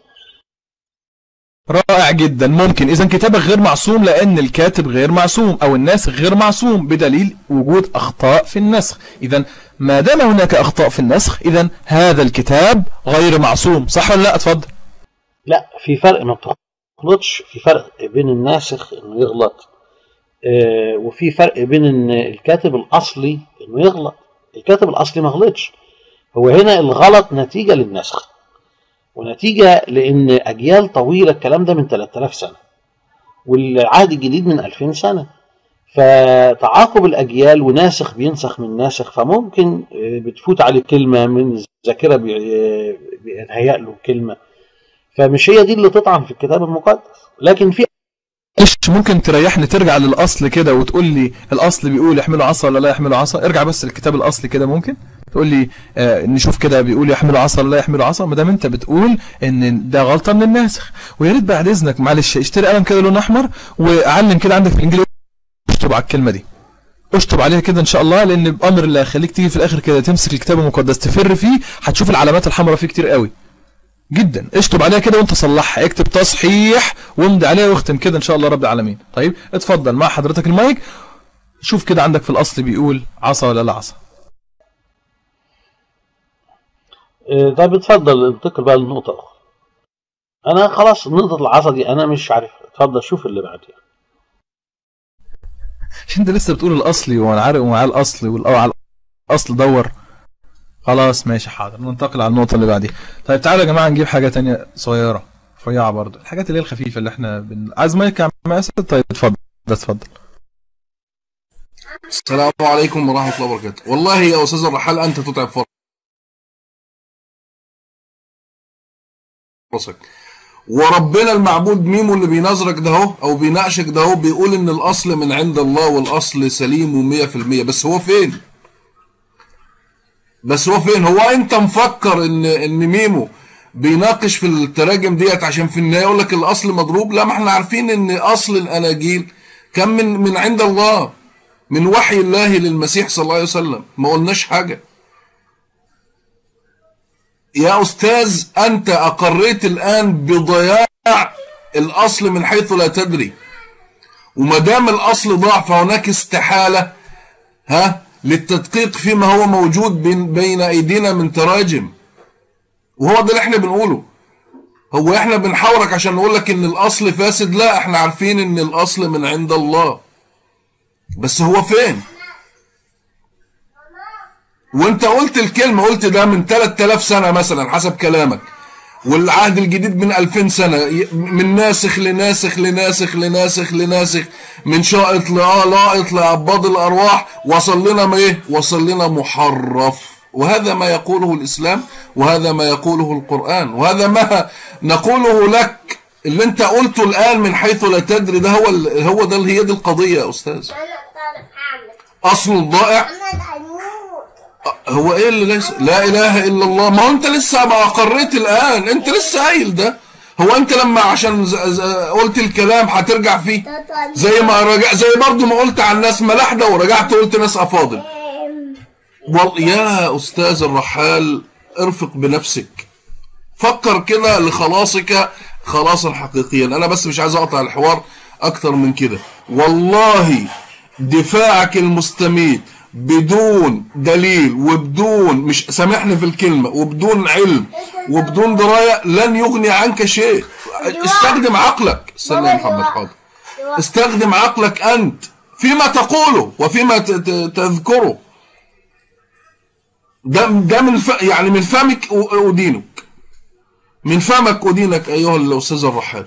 رائع جدا ممكن اذا كتابك غير معصوم لان الكاتب غير معصوم او الناسخ غير معصوم بدليل وجود اخطاء في النسخ اذا ما دام هناك اخطاء في النسخ اذا هذا الكتاب غير معصوم صح ولا لا اتفضل لا في فرق ما بتغلطش في فرق بين الناسخ انه يغلط آه وفي فرق بين ان الكاتب الاصلي انه يغلط الكاتب الاصلي ما غلطش هو هنا الغلط نتيجه للنسخ ونتيجة لأن أجيال طويلة الكلام ده من 3000 سنة والعهد الجديد من 2000 سنة فتعاقب الأجيال وناسخ بينسخ من ناسخ فممكن بتفوت عليه كلمة من الذاكرة بيتهيأ له كلمة فمش هي دي اللي تطعن في الكتاب المقدس لكن في مش ممكن تريحني ترجع للأصل كده وتقول لي الأصل بيقول يحملوا عصا ولا لا يحملوا عصا ارجع بس للكتاب الأصلي كده ممكن تقول لي آه نشوف كده بيقول يحملوا عصا ولا لا يحملوا عصا ما دام انت بتقول ان ده غلطه من الناسخ ويا ريت بعد اذنك معلش اشتري قلم كده لون احمر وعلم كده عندك في الانجليزي اكتب على الكلمه دي اشطب عليها كده ان شاء الله لان بامر الله هيخليك تيجي في الاخر كده تمسك الكتاب المقدس تفر فيه هتشوف العلامات الحمراء فيه كتير قوي جدا اشطب عليها كده وانت صلحها اكتب تصحيح وامضي عليها واختم كده ان شاء الله رب العالمين طيب اتفضل مع حضرتك المايك شوف كده عندك في الاصل بيقول عصا ولا لا عصا إيه، طيب اتفضل انتقل بقى لنقطة أخرى أنا خلاص نقطة العصا دي أنا مش عارف اتفضل شوف اللي بعديها عشان انت لسه بتقول الاصلي وانا عارف ومعاه الاصلي والاول على الاصل دور خلاص ماشي حاضر ننتقل على النقطه اللي بعديها طيب تعالوا يا جماعه نجيب حاجه تانية صغيره رفيعه برضو الحاجات اللي هي الخفيفه اللي احنا بن... عايز مايك يا عم اسد طيب اتفضل اتفضل السلام عليكم ورحمة الله وبركاته والله يا أستاذ الرحال أنت تتعب فرصك وربنا المعبود ميمو اللي بينظرك ده هو أو بيناقشك ده هو بيقول إن الأصل من عند الله والأصل سليم ومية في المية بس هو فين بس هو فين هو أنت مفكر إن إن ميمو بيناقش في التراجم ديت عشان في النهاية يقول لك الأصل مضروب لا ما احنا عارفين إن أصل الأناجيل كان من من عند الله من وحي الله للمسيح صلى الله عليه وسلم ما قلناش حاجة يا أستاذ أنت أقريت الآن بضياع الأصل من حيث لا تدري وما دام الأصل ضاع فهناك استحالة ها للتدقيق فيما هو موجود بين, بين أيدينا من تراجم وهو ده اللي احنا بنقوله هو احنا بنحاورك عشان نقول لك ان الاصل فاسد لا احنا عارفين ان الاصل من عند الله بس هو فين وانت قلت الكلمة قلت ده من 3000 سنة مثلا حسب كلامك والعهد الجديد من 2000 سنة ي- من ناسخ لناسخ لناسخ لناسخ لناسخ من شائط لائط لعباد الأرواح وصل لنا ما ايه وصل لنا محرف وهذا ما يقوله الإسلام وهذا ما يقوله القرآن وهذا ما نقوله لك اللي انت قلته الآن من حيث لا تدري ده هو ال- هو ده هي دي القضية يا أستاذ أصل الضائع هو ايه اللي ليس لا اله الا الله ما هو انت لسه ما اقريت الان انت لسه قايل ده هو انت لما عشان ز... ز... قلت الكلام هترجع فيه زي ما رجع زي برضه ما قلت عن ناس ملاحده ورجعت قلت ناس افاضل وال... يا استاذ الرحال ارفق بنفسك فكر كده لخلاصك خلاصا حقيقيا انا بس مش عايز اقطع الحوار اكتر من كده والله دفاعك المستميت بدون دليل وبدون مش سامحني في الكلمة وبدون علم وبدون دراية لن يغني عنك شيء استخدم عقلك استنى يا محمد حاضر استخدم عقلك أنت فيما تقوله وفيما ت- ت- تذكره ده ده من ف... يعني من فمك أ- أدينك من فمك أدينك أيها الأستاذ الرحال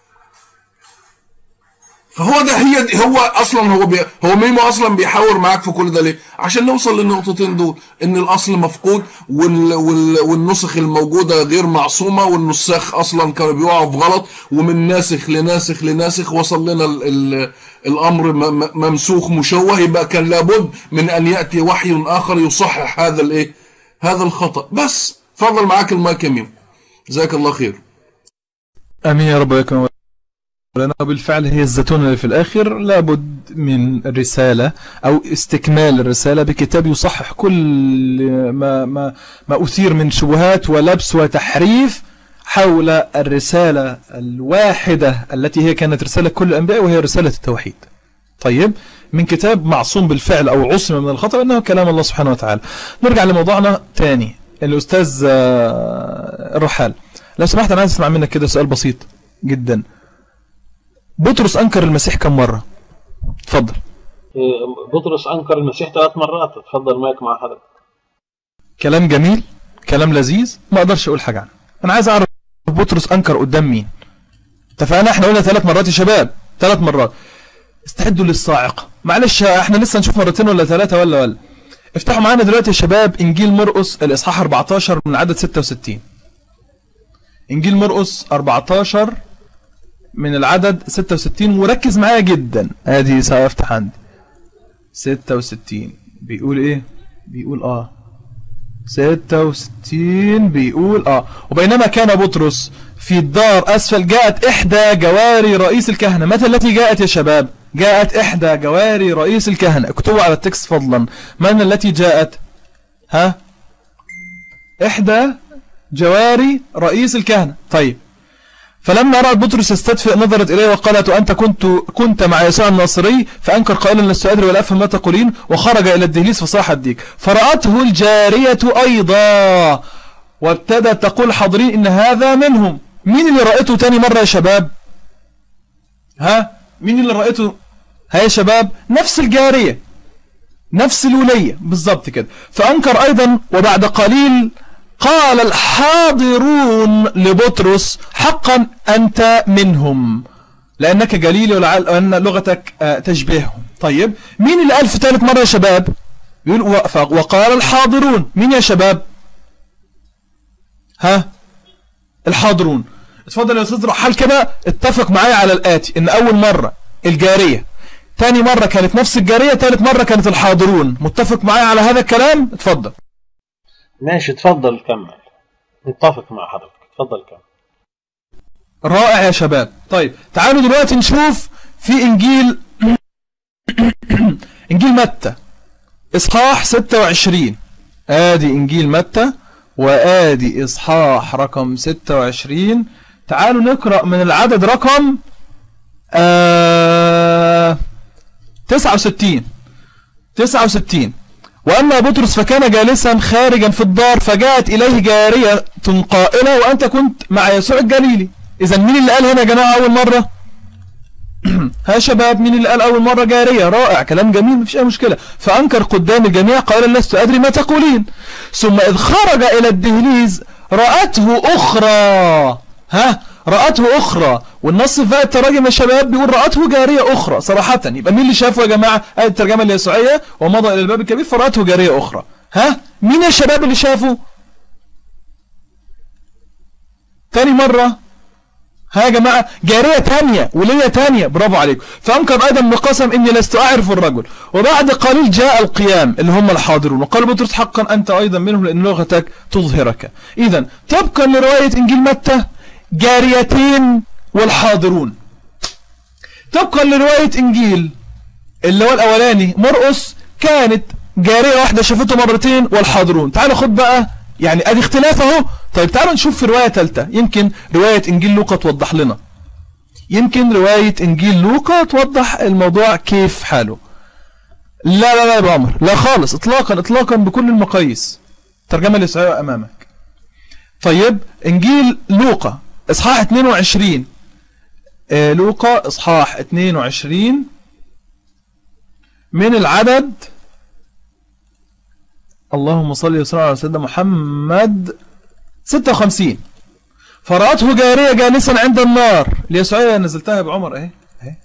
فهو ده هي دي هو اصلا هو بي هو ميمو اصلا بيحاور معاك في كل ده ليه؟ عشان نوصل للنقطتين دول ان الاصل مفقود وال وال والنسخ الموجوده غير معصومه والنساخ اصلا كانوا بيقعوا في غلط ومن ناسخ لناسخ لناسخ وصل لنا ال ال الامر م- م- ممسوخ مشوه يبقى كان لابد من ان ياتي وحي اخر يصحح هذا الايه؟ هذا الخطا بس اتفضل معاك المايك يا ميمو جزاك الله خير امين يا رب وياكم لأنه بالفعل هي الزتونة اللي في الآخر لابد من رسالة أو استكمال الرسالة بكتاب يصحح كل ما, ما, ما أثير من شبهات ولبس وتحريف حول الرسالة الواحدة التي هي كانت رسالة كل الأنبياء وهي رسالة التوحيد طيب من كتاب معصوم بالفعل أو عصم من الخطأ إنه كلام الله سبحانه وتعالى نرجع لموضوعنا تاني الأستاذ آه، الرحال لو سمحت أنا عايز أسمع منك كده سؤال بسيط جدا بطرس أنكر المسيح كم مرة اتفضل إيه، بطرس انكر المسيح ثلاث مرات اتفضل مايك مع حضرتك كلام جميل كلام لذيذ ما اقدرش اقول حاجه عنه انا عايز اعرف بطرس انكر قدام مين اتفقنا احنا قلنا ثلاث مرات يا شباب ثلاث مرات استعدوا للصاعقه معلش احنا لسه نشوف مرتين ولا ثلاثه ولا ولا افتحوا معانا دلوقتي يا شباب انجيل مرقس الاصحاح 14 من عدد 66 انجيل مرقس 14 من العدد 66 وركز معايا جدا ادي سافتح عندي 66 بيقول ايه بيقول اه 66 بيقول اه وبينما كان بطرس في الدار اسفل جاءت احدى جواري رئيس الكهنه متى التي جاءت يا شباب جاءت إحدى جواري رئيس الكهنة اكتبوا على التكست فضلا من التي جاءت ها إحدى جواري رئيس الكهنة طيب فلما رأت بطرس يستدفئ نظرت إليه وقالت وأنت كنت كنت مع يسوع الناصري فأنكر قائلا لست أدري ولا أفهم ما تقولين وخرج إلى الدهليز فصاح الديك فرأته الجارية أيضا وابتدت تقول حاضرين إن هذا منهم مين اللي رأيته تاني مرة يا شباب ها مين اللي رأيته ها يا شباب نفس الجارية نفس الولية بالضبط كده فأنكر أيضا وبعد قليل قال الحاضرون لبطرس حقا أنت منهم لأنك جليل ولأن لغتك آه، تشبههم طيب مين اللي قال في ثالث مرة يا شباب يقول وقال الحاضرون مين يا شباب ها الحاضرون اتفضل يا استاذ رحال كده اتفق معايا على الآتي ان اول مرة الجارية تاني مرة كانت نفس الجارية تالت مرة كانت الحاضرون متفق معايا على هذا الكلام اتفضل ماشي اتفضل كمل متفق مع حضرتك اتفضل كمل رائع يا شباب طيب تعالوا دلوقتي نشوف في انجيل انجيل متى اصحاح 26 ادي انجيل متى وادي اصحاح رقم 26 تعالوا نقرأ من العدد رقم آه 69 69 وأما بطرس فكان جالسا خارجا في الدار فجاءت إليه جارية قائلة وأنت كنت مع يسوع الجليلي إذا مين اللي قال هنا يا جماعة أول مرة ها شباب مين اللي قال أول مرة جارية رائع كلام جميل مفيش أي مشكلة فأنكر قدام الجميع قال لست أدري ما تقولين ثم إذ خرج إلى الدهليز رأته أخرى ها رأته أخرى والنص في بقى التراجم يا شباب بيقول رأته جارية أخرى صراحة يبقى مين اللي شافه يا جماعة آية الترجمة اليسوعية ومضى إلى الباب الكبير فرأته جارية أخرى ها مين الشباب اللي شافه تاني مرة ها يا جماعة جارية تانية ولية تانية برافو عليكم فأنكر أيضا بقسم إني لست أعرف الرجل وبعد قليل جاء القيام اللي هم الحاضرون وقال بطرس حقا أنت أيضا منهم لأن لغتك تظهرك إذا طبقا لرواية إنجيل متى جاريتين والحاضرون طبقا لرواية انجيل اللي هو الاولاني مرقس كانت جارية واحدة شافته مرتين والحاضرون تعالوا خد بقى يعني ادي اختلاف اهو طيب تعالوا نشوف في رواية ثالثه يمكن رواية انجيل لوقا توضح لنا يمكن رواية انجيل لوقا توضح الموضوع كيف حاله لا لا لا يا ابو عمر لا خالص اطلاقا اطلاقا بكل المقاييس ترجمة الاسعاء امامك طيب انجيل لوقا اصحاح 22 آه لوقا اصحاح 22 من العدد اللهم صل وسلم على سيدنا محمد 56 فرأته جارية جالسا عند النار ليسوعية نزلتها يا ابو عمر اهي اهي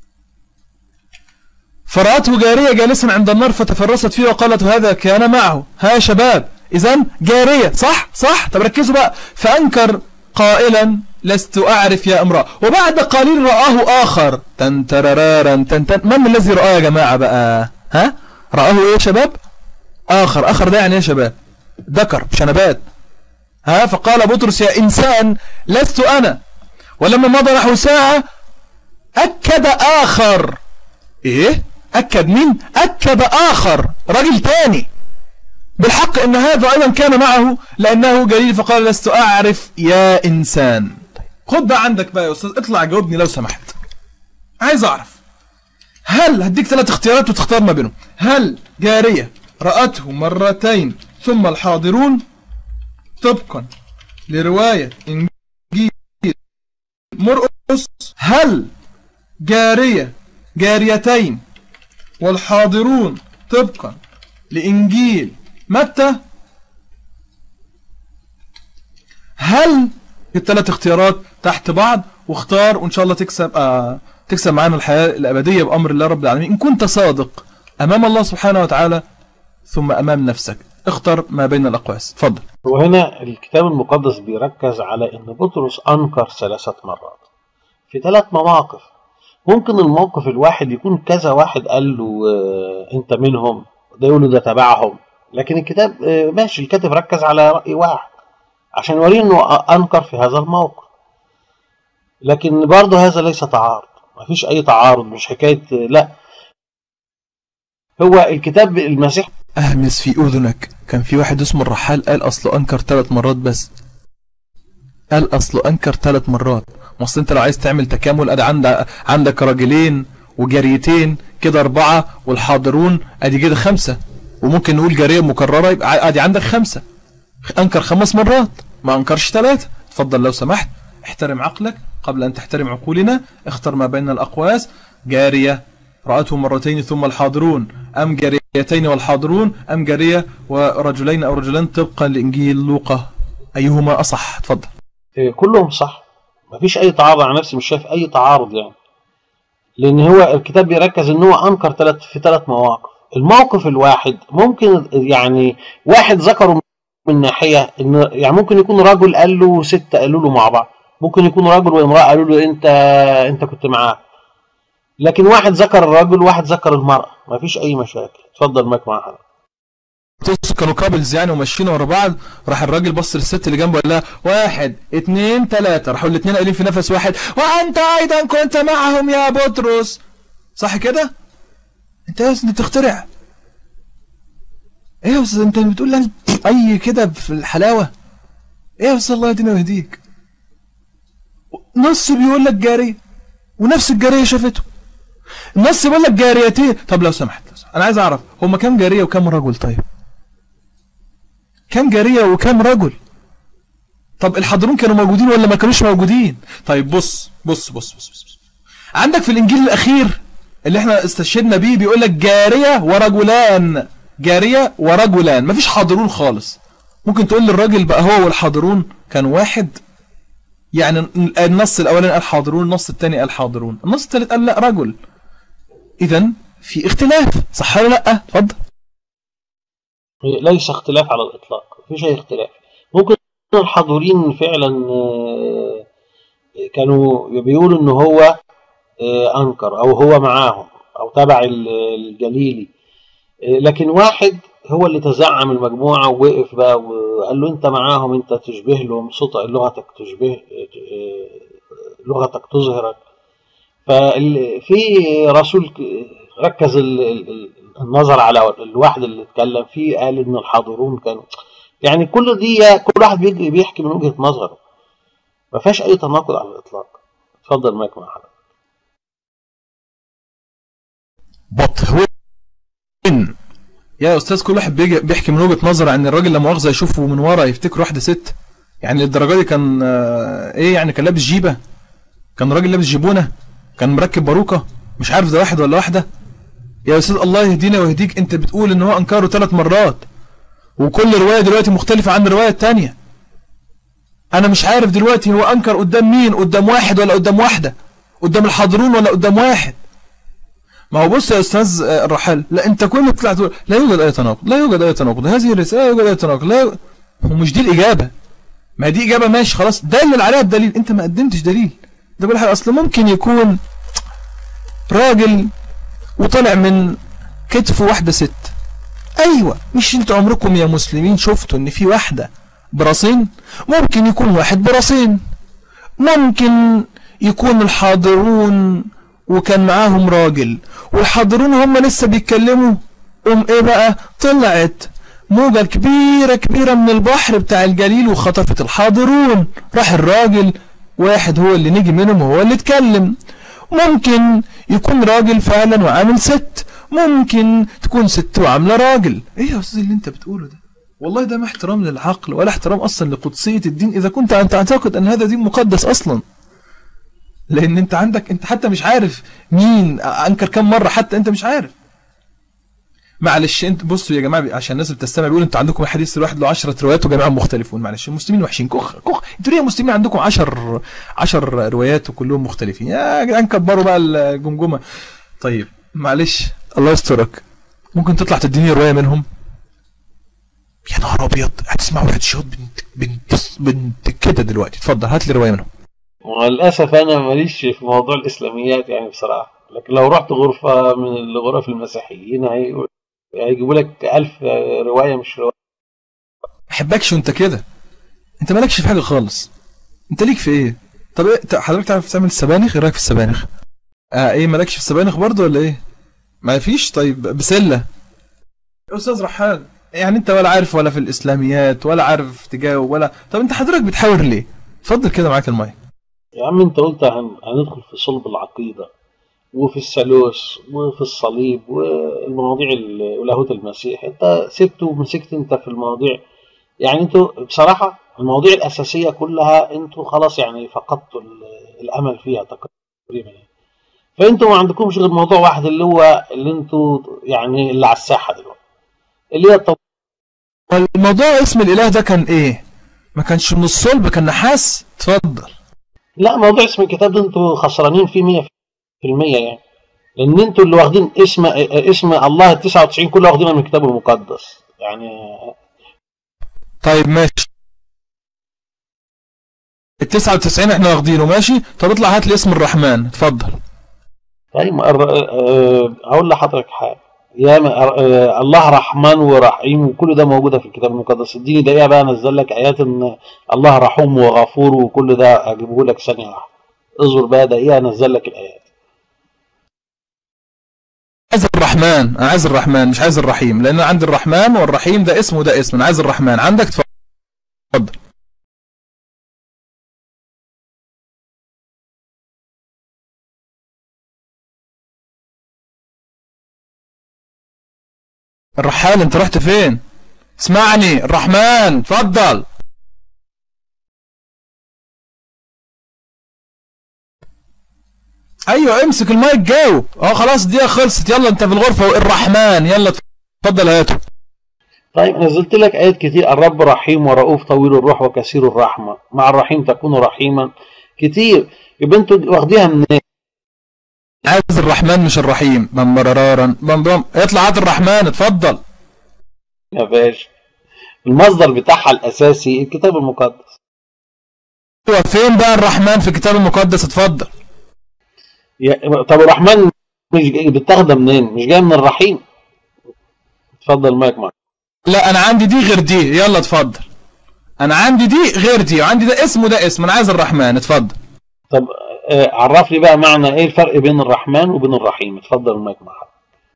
فرأته جارية جالسا عند النار فتفرست فيه وقالت هذا كان معه ها يا شباب اذا جارية صح صح طب ركزوا بقى فأنكر قائلا لست أعرف يا امرأة وبعد قليل رآه آخر تنترارارا تنتن من الذي رآه يا جماعة بقى ها رآه ايه يا شباب آخر آخر ده يعني ايه يا شباب ذكر مش نبات ها فقال بطرس يا إنسان لست أنا ولما مضى نحو ساعة أكد آخر إيه أكد مين أكد آخر راجل تاني بالحق ان هذا ايضا كان معه لانه جليل فقال لست اعرف يا انسان طيب خد بقى عندك بقى يا استاذ اطلع جاوبني لو سمحت عايز اعرف هل هديك ثلاث اختيارات وتختار ما بينهم هل جارية رأته مرتين ثم الحاضرون طبقا لرواية انجيل مرقس هل جارية جاريتين والحاضرون طبقا لإنجيل متى هل الثلاث اختيارات تحت بعض واختار وان شاء الله تكسب آه تكسب معانا الحياة الأبدية بأمر الله رب العالمين إن كنت صادق أمام الله سبحانه وتعالى ثم أمام نفسك اختر ما بين الأقواس اتفضل وهنا الكتاب المقدس بيركز على ان بطرس انكر ثلاثة مرات في ثلاث مواقف ممكن الموقف الواحد يكون كذا واحد قال له آه، انت منهم ده يقول له ده تبعهم لكن الكتاب آه، ماشي الكاتب ركز على رأي واحد عشان يوريه انه انكر في هذا الموقف لكن برضه هذا ليس تعارض مفيش اي تعارض مش حكايه لا هو الكتاب المسيح اهمس في اذنك كان في واحد اسمه الرحال قال اصله انكر ثلاث مرات بس قال اصله انكر ثلاث مرات ما اصل انت لو عايز تعمل تكامل ادي عندك عندك راجلين وجاريتين كده اربعه والحاضرون ادي كده خمسه وممكن نقول جاريه مكرره يبقى ادي عندك خمسه انكر خمس مرات ما انكرش ثلاثه اتفضل لو سمحت احترم عقلك قبل ان تحترم عقولنا اختر ما بين الاقواس جاريه رأته مرتين ثم الحاضرون أم جاريتين والحاضرون أم جارية ورجلين أو رجلان طبقا لإنجيل لوقا أيهما أصح اتفضل إيه، كلهم صح مفيش اي تعارض على نفسي مش شايف اي تعارض يعني لان هو الكتاب بيركز ان هو انكر ثلاث في ثلاث مواقف الموقف الواحد ممكن يعني واحد ذكره من ناحيه ان يعني ممكن يكون رجل قال له ست قالوا له مع بعض ممكن يكون رجل وامراه قالوا له انت انت كنت معاه لكن واحد ذكر الرجل وواحد ذكر المراه مفيش اي مشاكل اتفضل مايك مع حضرتك تقصد كانوا كابلز يعني وماشيين ورا بعض راح الراجل بص للست اللي جنبه قال لها واحد اتنين تلاته راحوا الاتنين قايلين في نفس واحد وانت ايضا كنت معهم يا بطرس صح كده؟ انت يا أستاذ انت بتخترع ايه يا استاذ انت بتقول لي اي كده في الحلاوه ايه يا استاذ الله يهدينا ويهديك نص بيقول لك جاريه ونفس الجاريه شافته النص بيقول لك جاريتين طب لو سمحت لو سمحت. انا عايز اعرف هما كام جاريه وكام رجل طيب كام جاريه وكام رجل طب الحاضرون كانوا موجودين ولا ما كانوش موجودين طيب بص بص بص بص, بص, بص. عندك في الانجيل الاخير اللي احنا استشهدنا بيه بيقول لك جاريه ورجلان جاريه ورجلان مفيش حاضرون خالص ممكن تقول للراجل بقى هو والحاضرون كان واحد يعني النص الاولاني قال حاضرون النص الثاني قال حاضرون النص الثالث قال لا رجل اذا في اختلاف صح ولا لا اتفضل ليس اختلاف على الاطلاق مفيش اي اختلاف ممكن الحاضرين فعلا آه، كانوا بيقولوا ان هو آه، انكر او هو معاهم او تبع ال- الجليلي آه، لكن واحد هو اللي تزعم المجموعه ووقف بقى وقال له انت معاهم انت تشبه لهم صوت لغتك تشبه آه، لغتك تظهرك ففي رسول ك- ركز ال- ال- ال- النظر على الواحد اللي اتكلم فيه قال ان الحاضرون كانوا يعني كل دي كل واحد بيجي- بيحكي من وجهة نظره ما فيهاش اي تناقض على الاطلاق اتفضل مايك مع حضرتك بطهوين يا استاذ كل واحد بيجي بيحكي من وجهه نظر عن الراجل لا مؤاخذه يشوفه من ورا يفتكر واحده ست يعني الدرجه دي كان آه، ايه يعني كان لابس جيبه كان راجل لابس جيبونه كان مركب باروكه مش عارف ده واحد ولا واحده يا استاذ الله يهدينا ويهديك انت بتقول ان هو انكره ثلاث مرات وكل روايه دلوقتي مختلفه عن الروايه الثانيه انا مش عارف دلوقتي هو انكر قدام مين قدام واحد ولا قدام واحده قدام الحاضرون ولا قدام واحد ما هو بص يا استاذ آه، الرحال لا انت كل ما تطلع تقول لا يوجد اي تناقض لا يوجد اي تناقض هذه الرساله لا يوجد اي تناقض لا يوجد... ومش دي الاجابه ما دي اجابه ماشي خلاص دلل عليها الدليل انت ما قدمتش دليل ده بقول لك اصل ممكن يكون راجل وطلع من كتفه واحده ست ايوه مش انتوا عمركم يا مسلمين شفتوا ان في واحده براسين ممكن يكون واحد براسين ممكن يكون الحاضرون وكان معاهم راجل والحاضرون هم لسه بيتكلموا قوم ايه بقى طلعت موجة كبيرة كبيرة من البحر بتاع الجليل وخطفت الحاضرون راح الراجل واحد هو اللي نجي منهم وهو اللي اتكلم ممكن يكون راجل فعلا وعامل ست ممكن تكون ست وعاملة راجل ايه يا استاذ اللي انت بتقوله ده والله ده ما احترام للعقل ولا احترام اصلا لقدسية الدين اذا كنت انت تعتقد ان هذا دين مقدس اصلا لان انت عندك انت حتى مش عارف مين انكر كم مره حتى انت مش عارف معلش انت بصوا يا جماعه عشان الناس اللي بتستمع بيقول انتوا عندكم الحديث الواحد له 10 روايات وجميعهم مختلفون معلش المسلمين وحشين كخ كخ انتوا ليه يا مسلمين عندكم 10 10 روايات وكلهم مختلفين يا جدعان كبروا بقى الجمجمه طيب معلش الله يسترك ممكن تطلع تديني روايه منهم يا نهار ابيض هتسمع واحد شهود بنت بنت بنت كده دلوقتي اتفضل هات لي روايه منهم وللاسف انا ماليش في موضوع الاسلاميات يعني بصراحه لكن لو رحت غرفه من الغرف المسيحيين هي- هيجيبوا لك ألف روايه مش روايه احبكش وانت كده انت مالكش في حاجه خالص انت ليك في ايه طب ايه ت- حضرتك تعرف تعمل السبانخ ايه رايك في السبانخ آه ايه مالكش في السبانخ برضه ولا ايه ما فيش طيب بسله يا استاذ رحال يعني انت ولا عارف ولا في الاسلاميات ولا عارف تجاوب ولا طب انت حضرتك بتحاور ليه اتفضل كده معاك المايك يا عم انت قلت هن... هندخل في صلب العقيدة وفي الثالوث وفي الصليب والمواضيع ال- ولاهوت المسيح انت سبت ومسكت انت في المواضيع يعني انتوا بصراحة المواضيع الأساسية كلها انتوا خلاص يعني فقدتوا ال- الأمل فيها تقريبا يعني. فانتوا ما عندكمش غير موضوع واحد اللي هو اللي انتوا يعني اللي على الساحة دلوقتي اللي هي التو... الموضوع اسم الاله ده كان ايه ما كانش من الصلب كان نحاس اتفضل لا موضوع اسم الكتاب ده انتوا خسرانين فيه 100% يعني لان انتوا اللي واخدين اسم اسم الله ال 99 كله واخدينها من الكتاب المقدس يعني طيب ماشي ال 99 احنا واخدينه ماشي طب اطلع هات لي اسم الرحمن اتفضل طيب الر- آه، هقول لحضرتك حاجه يا م- آه، الله رحمن ورحيم وكل ده موجوده في الكتاب المقدس اديني دقيقه بقى انزل لك ايات ان الله رحوم وغفور وكل ده اجيبه لك ثانيه واحده اصبر بقى دقيقه انزل لك الايات عايز الرحمن انا عايز الرحمن مش عايز الرحيم لان أنا عندي الرحمن والرحيم ده اسم وده اسم انا عايز الرحمن عندك اتفضل الرحال انت رحت فين اسمعني الرحمن اتفضل ايوه امسك المايك جاوب اه خلاص الدقيقه خلصت يلا انت في الغرفه الرحمن يلا اتفضل هاته طيب نزلت لك آيات كتير الرب رحيم ورؤوف طويل الروح وكثير الرحمة مع الرحيم تكون رحيما كتير يبقى انتوا واخديها من عايز الرحمن مش الرحيم بم بررارا بم بم اطلع هات الرحمن اتفضل يا باشا المصدر بتاعها الأساسي الكتاب المقدس ايوه فين بقى الرحمن في الكتاب المقدس اتفضل يا- طب الرحمن مش جاي بتاخدها منين؟ مش جاي من الرحيم اتفضل مايك معاك لا انا عندي دي غير دي يلا اتفضل انا عندي دي غير دي وعندي ده اسم وده اسم انا عايز الرحمن اتفضل طب آه، عرف لي بقى معنى ايه الفرق بين الرحمن وبين الرحيم اتفضل المايك معاك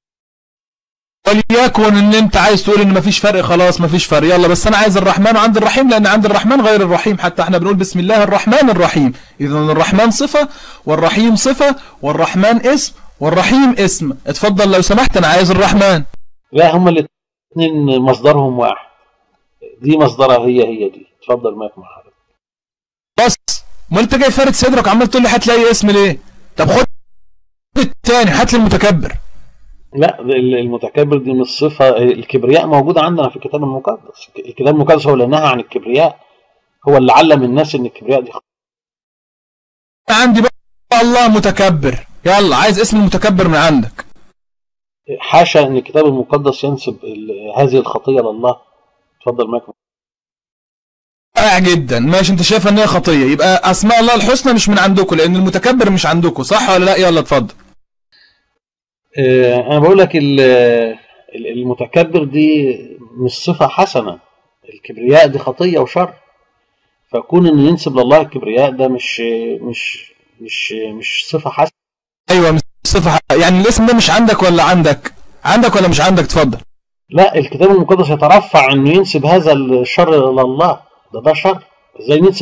وليكن ان انت عايز تقول ان مفيش فرق خلاص مفيش فرق يلا بس انا عايز الرحمن وعند الرحيم لان عند الرحمن غير الرحيم حتى احنا بنقول بسم الله الرحمن الرحيم اذا الرحمن صفة والرحيم صفة والرحمن اسم والرحيم اسم اتفضل لو سمحت انا عايز الرحمن لا هما الاثنين مصدرهم واحد دي مصدرها هي هي دي اتفضل مايك معاك بس ما انت جاي فارد صدرك وعمال تقول لي هات لي اي اسم ليه طب خد التاني هات لي المتكبر لا ال- المتكبر دي مش صفة الكبرياء موجودة عندنا في الكتاب المقدس الكتاب المقدس هو اللي نهى عن الكبرياء هو اللي علم الناس ان الكبرياء دي عندي بقى الله متكبر يلا عايز اسم المتكبر من عندك حاشا ان الكتاب المقدس ينسب ال- هذه الخطية لله اتفضل مايك رائع جدا ماشي انت شايف ان هي خطيه يبقى اسماء الله الحسنى مش من عندكم لان المتكبر مش عندكم صح ولا لا يلا اتفضل آه، انا بقول لك ال- ال- المتكبر دي مش صفة حسنة الكبرياء دي خطية وشر فكون ان ينسب لله الكبرياء ده مش مش مش مش صفة حسنة ايوه مش صفه حق. يعني الاسم ده مش عندك ولا عندك عندك ولا مش عندك اتفضل لا الكتاب المقدس يترفع انه ينسب هذا الشر لله ده ده شر ازاي ننسب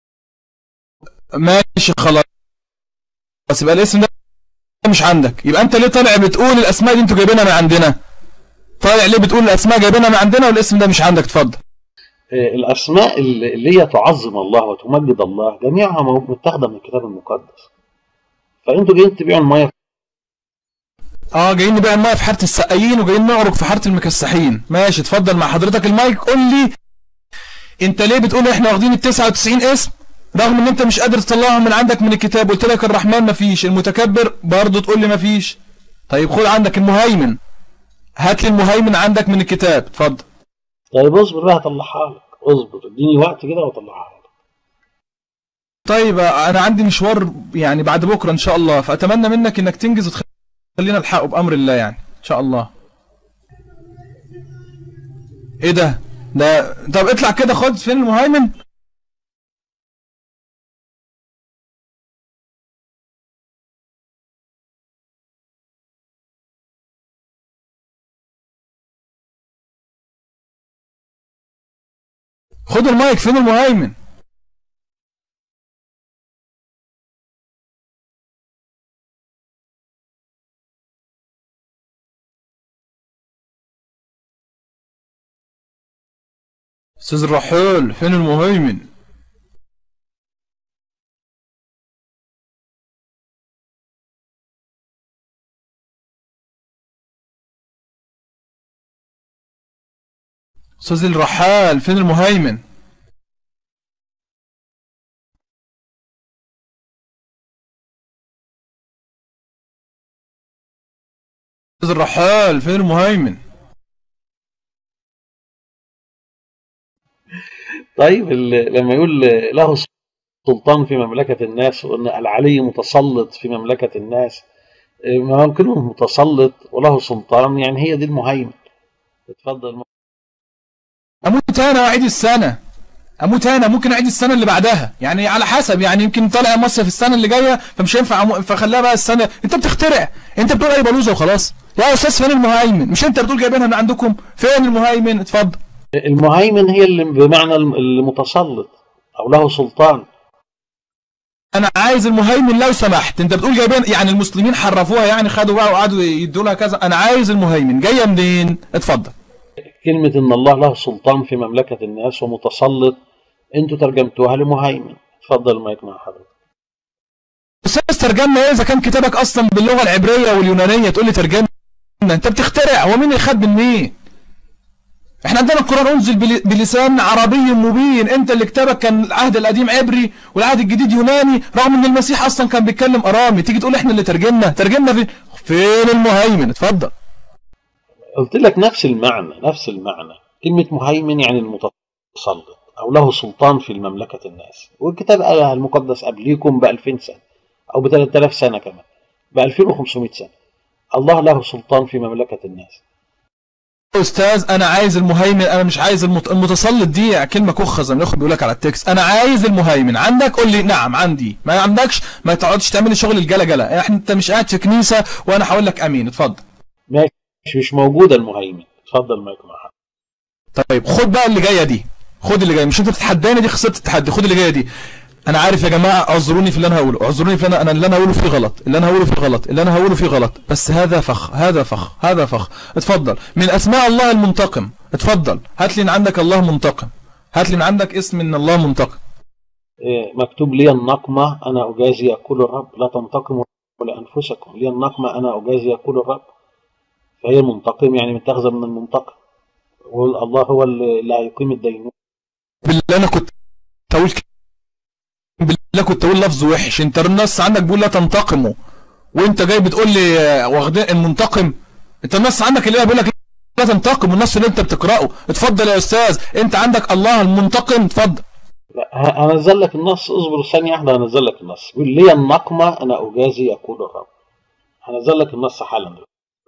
ماشي خلاص بس يبقى الاسم ده مش عندك يبقى انت ليه طالع بتقول الاسماء دي انتوا جايبينها من عندنا طالع ليه بتقول الاسماء جايبينها من عندنا والاسم ده مش عندك اتفضل آه، الاسماء اللي اللي هي تعظم الله وتمجد الله جميعها مو- متاخده من الكتاب المقدس فانتوا جايين تبيعوا الميه اه جايين نبيع المايه في حاره السقايين وجايين نعرج في حاره المكسحين ماشي اتفضل مع حضرتك المايك قول لي انت ليه بتقول احنا واخدين ال 99 اسم رغم ان انت مش قادر تطلعهم من عندك من الكتاب قلت لك الرحمن مفيش المتكبر برضه تقول لي مفيش طيب خد عندك المهيمن هات لي المهيمن عندك من الكتاب اتفضل طيب اصبر بقى هطلعها لك اصبر اديني وقت كده واطلعها لك طيب انا عندي مشوار يعني بعد بكره ان شاء الله فاتمنى منك انك تنجز وتخلينا الحقه بامر الله يعني ان شاء الله ايه ده ده طب اطلع كده خد فين المهيمن خد المايك فين المهيمن استاذ الرحال فين المهيمن استاذ الرحال فين المهيمن استاذ الرحال فين المهيمن طيب ال- لما يقول له سلطان في مملكة الناس وأن العلي متسلط في مملكة الناس ما يمكنه متسلط وله سلطان يعني هي دي المهيمن اتفضل اموت انا واعيد السنه اموت انا ممكن اعيد السنه اللي بعدها يعني على حسب يعني يمكن طالع مصيف السنه اللي جايه فمش هينفع أمو... فخليها بقى السنه انت بتخترع انت بتقول اي بلوزه وخلاص يا استاذ فين المهيمن مش انت بتقول جايبينها من عندكم فين المهيمن اتفضل المهيمن هي اللي بمعنى الم- المتسلط أو له سلطان انا عايز المهيمن لو سمحت انت بتقول جايبين يعني المسلمين حرفوها يعني خدوا بقى وقعدوا يدوا لها كذا انا عايز المهيمن جايه منين اتفضل كلمة إن الله له سلطان في مملكة الناس ومتسلط أنتوا ترجمتوها لمهيمن اتفضل المايك مع حضرتك استاذ ترجمنا ايه اذا كان كتابك اصلا باللغه العبريه واليونانيه تقول لي ترجمنا انت بتخترع هو مين اللي خد من مين احنا عندنا القران انزل بل- بلسان عربي مبين انت اللي كتابك كان العهد القديم عبري والعهد الجديد يوناني رغم ان المسيح اصلا كان بيتكلم ارامي تيجي تقول احنا اللي ترجمنا ترجمنا في فين المهيمن اتفضل قلت لك نفس المعنى نفس المعنى كلمة مهيمن يعني المتسلط أو له سلطان في المملكة الناس والكتاب قالها المقدس قبليكم ب 2000 سنة أو ب 3000 سنة كمان ب 2500 سنة الله له سلطان في مملكة الناس استاذ انا عايز المهيمن انا مش عايز المت... المتسلط دي كلمه كخه زي ما الاخوه بيقول لك على التكست انا عايز المهيمن عندك قول لي نعم عندي ما عندكش ما تقعدش تعمل لي شغل الجلا احنا انت مش قاعد في كنيسه وانا هقول لك امين اتفضل ماشي مش موجودة المهيمن اتفضل مايك مع حضرتك طيب خد بقى اللي جايه دي خد اللي جايه مش انت بتتحداني دي خسرت التحدي خد اللي جايه دي انا عارف يا جماعه اعذروني في اللي انا هقوله اعذروني في اللي انا انا اللي انا هقوله فيه غلط اللي انا هقوله فيه غلط اللي انا هقوله فيه غلط بس هذا فخ هذا فخ هذا فخ اتفضل من اسماء الله المنتقم اتفضل هات لي من عندك الله منتقم هات لي من عندك اسم ان الله منتقم إيه، مكتوب لي النقمة أنا أجازي يقول الرب لا تنتقموا لأنفسكم لي النقمة أنا أجازي يقول الرب فهي المنتقم يعني متاخذة من المنتقم والله هو اللي اللي هيقيم الدينون بالله انا كنت تقول ك- بالله كنت اقول لفظ وحش انت النص عندك بيقول لا تنتقموا وانت جاي بتقول لي آه، واخدين المنتقم انت النص عندك اللي بيقول لك لا تنتقم والنص اللي انت بتقراه اتفضل يا استاذ انت عندك الله المنتقم اتفضل لا ه- هنزل لك النص اصبر ثانية واحدة هنزل لك النص يقول لي النقمة أنا أجازي يقول الرب هنزل لك النص حالا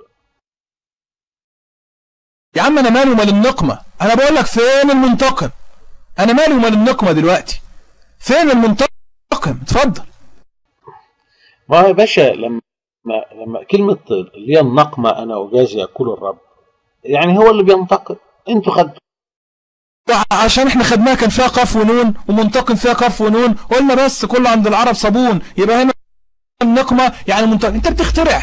يا عم انا مالي ومال النقمه انا بقول لك فين المنتقم انا مالي ومال النقمه دلوقتي فين المنتقم اتفضل ما هو يا باشا لما لما كلمة اللي هي النقمة أنا أجازي يقول الرب يعني هو اللي بينتقم أنتوا خدتوا عشان احنا خدناها كان فيها قاف ونون ومنتقم فيها قاف ونون قلنا بس كله عند العرب صابون يبقى هنا النقمة يعني منتقم انت بتخترع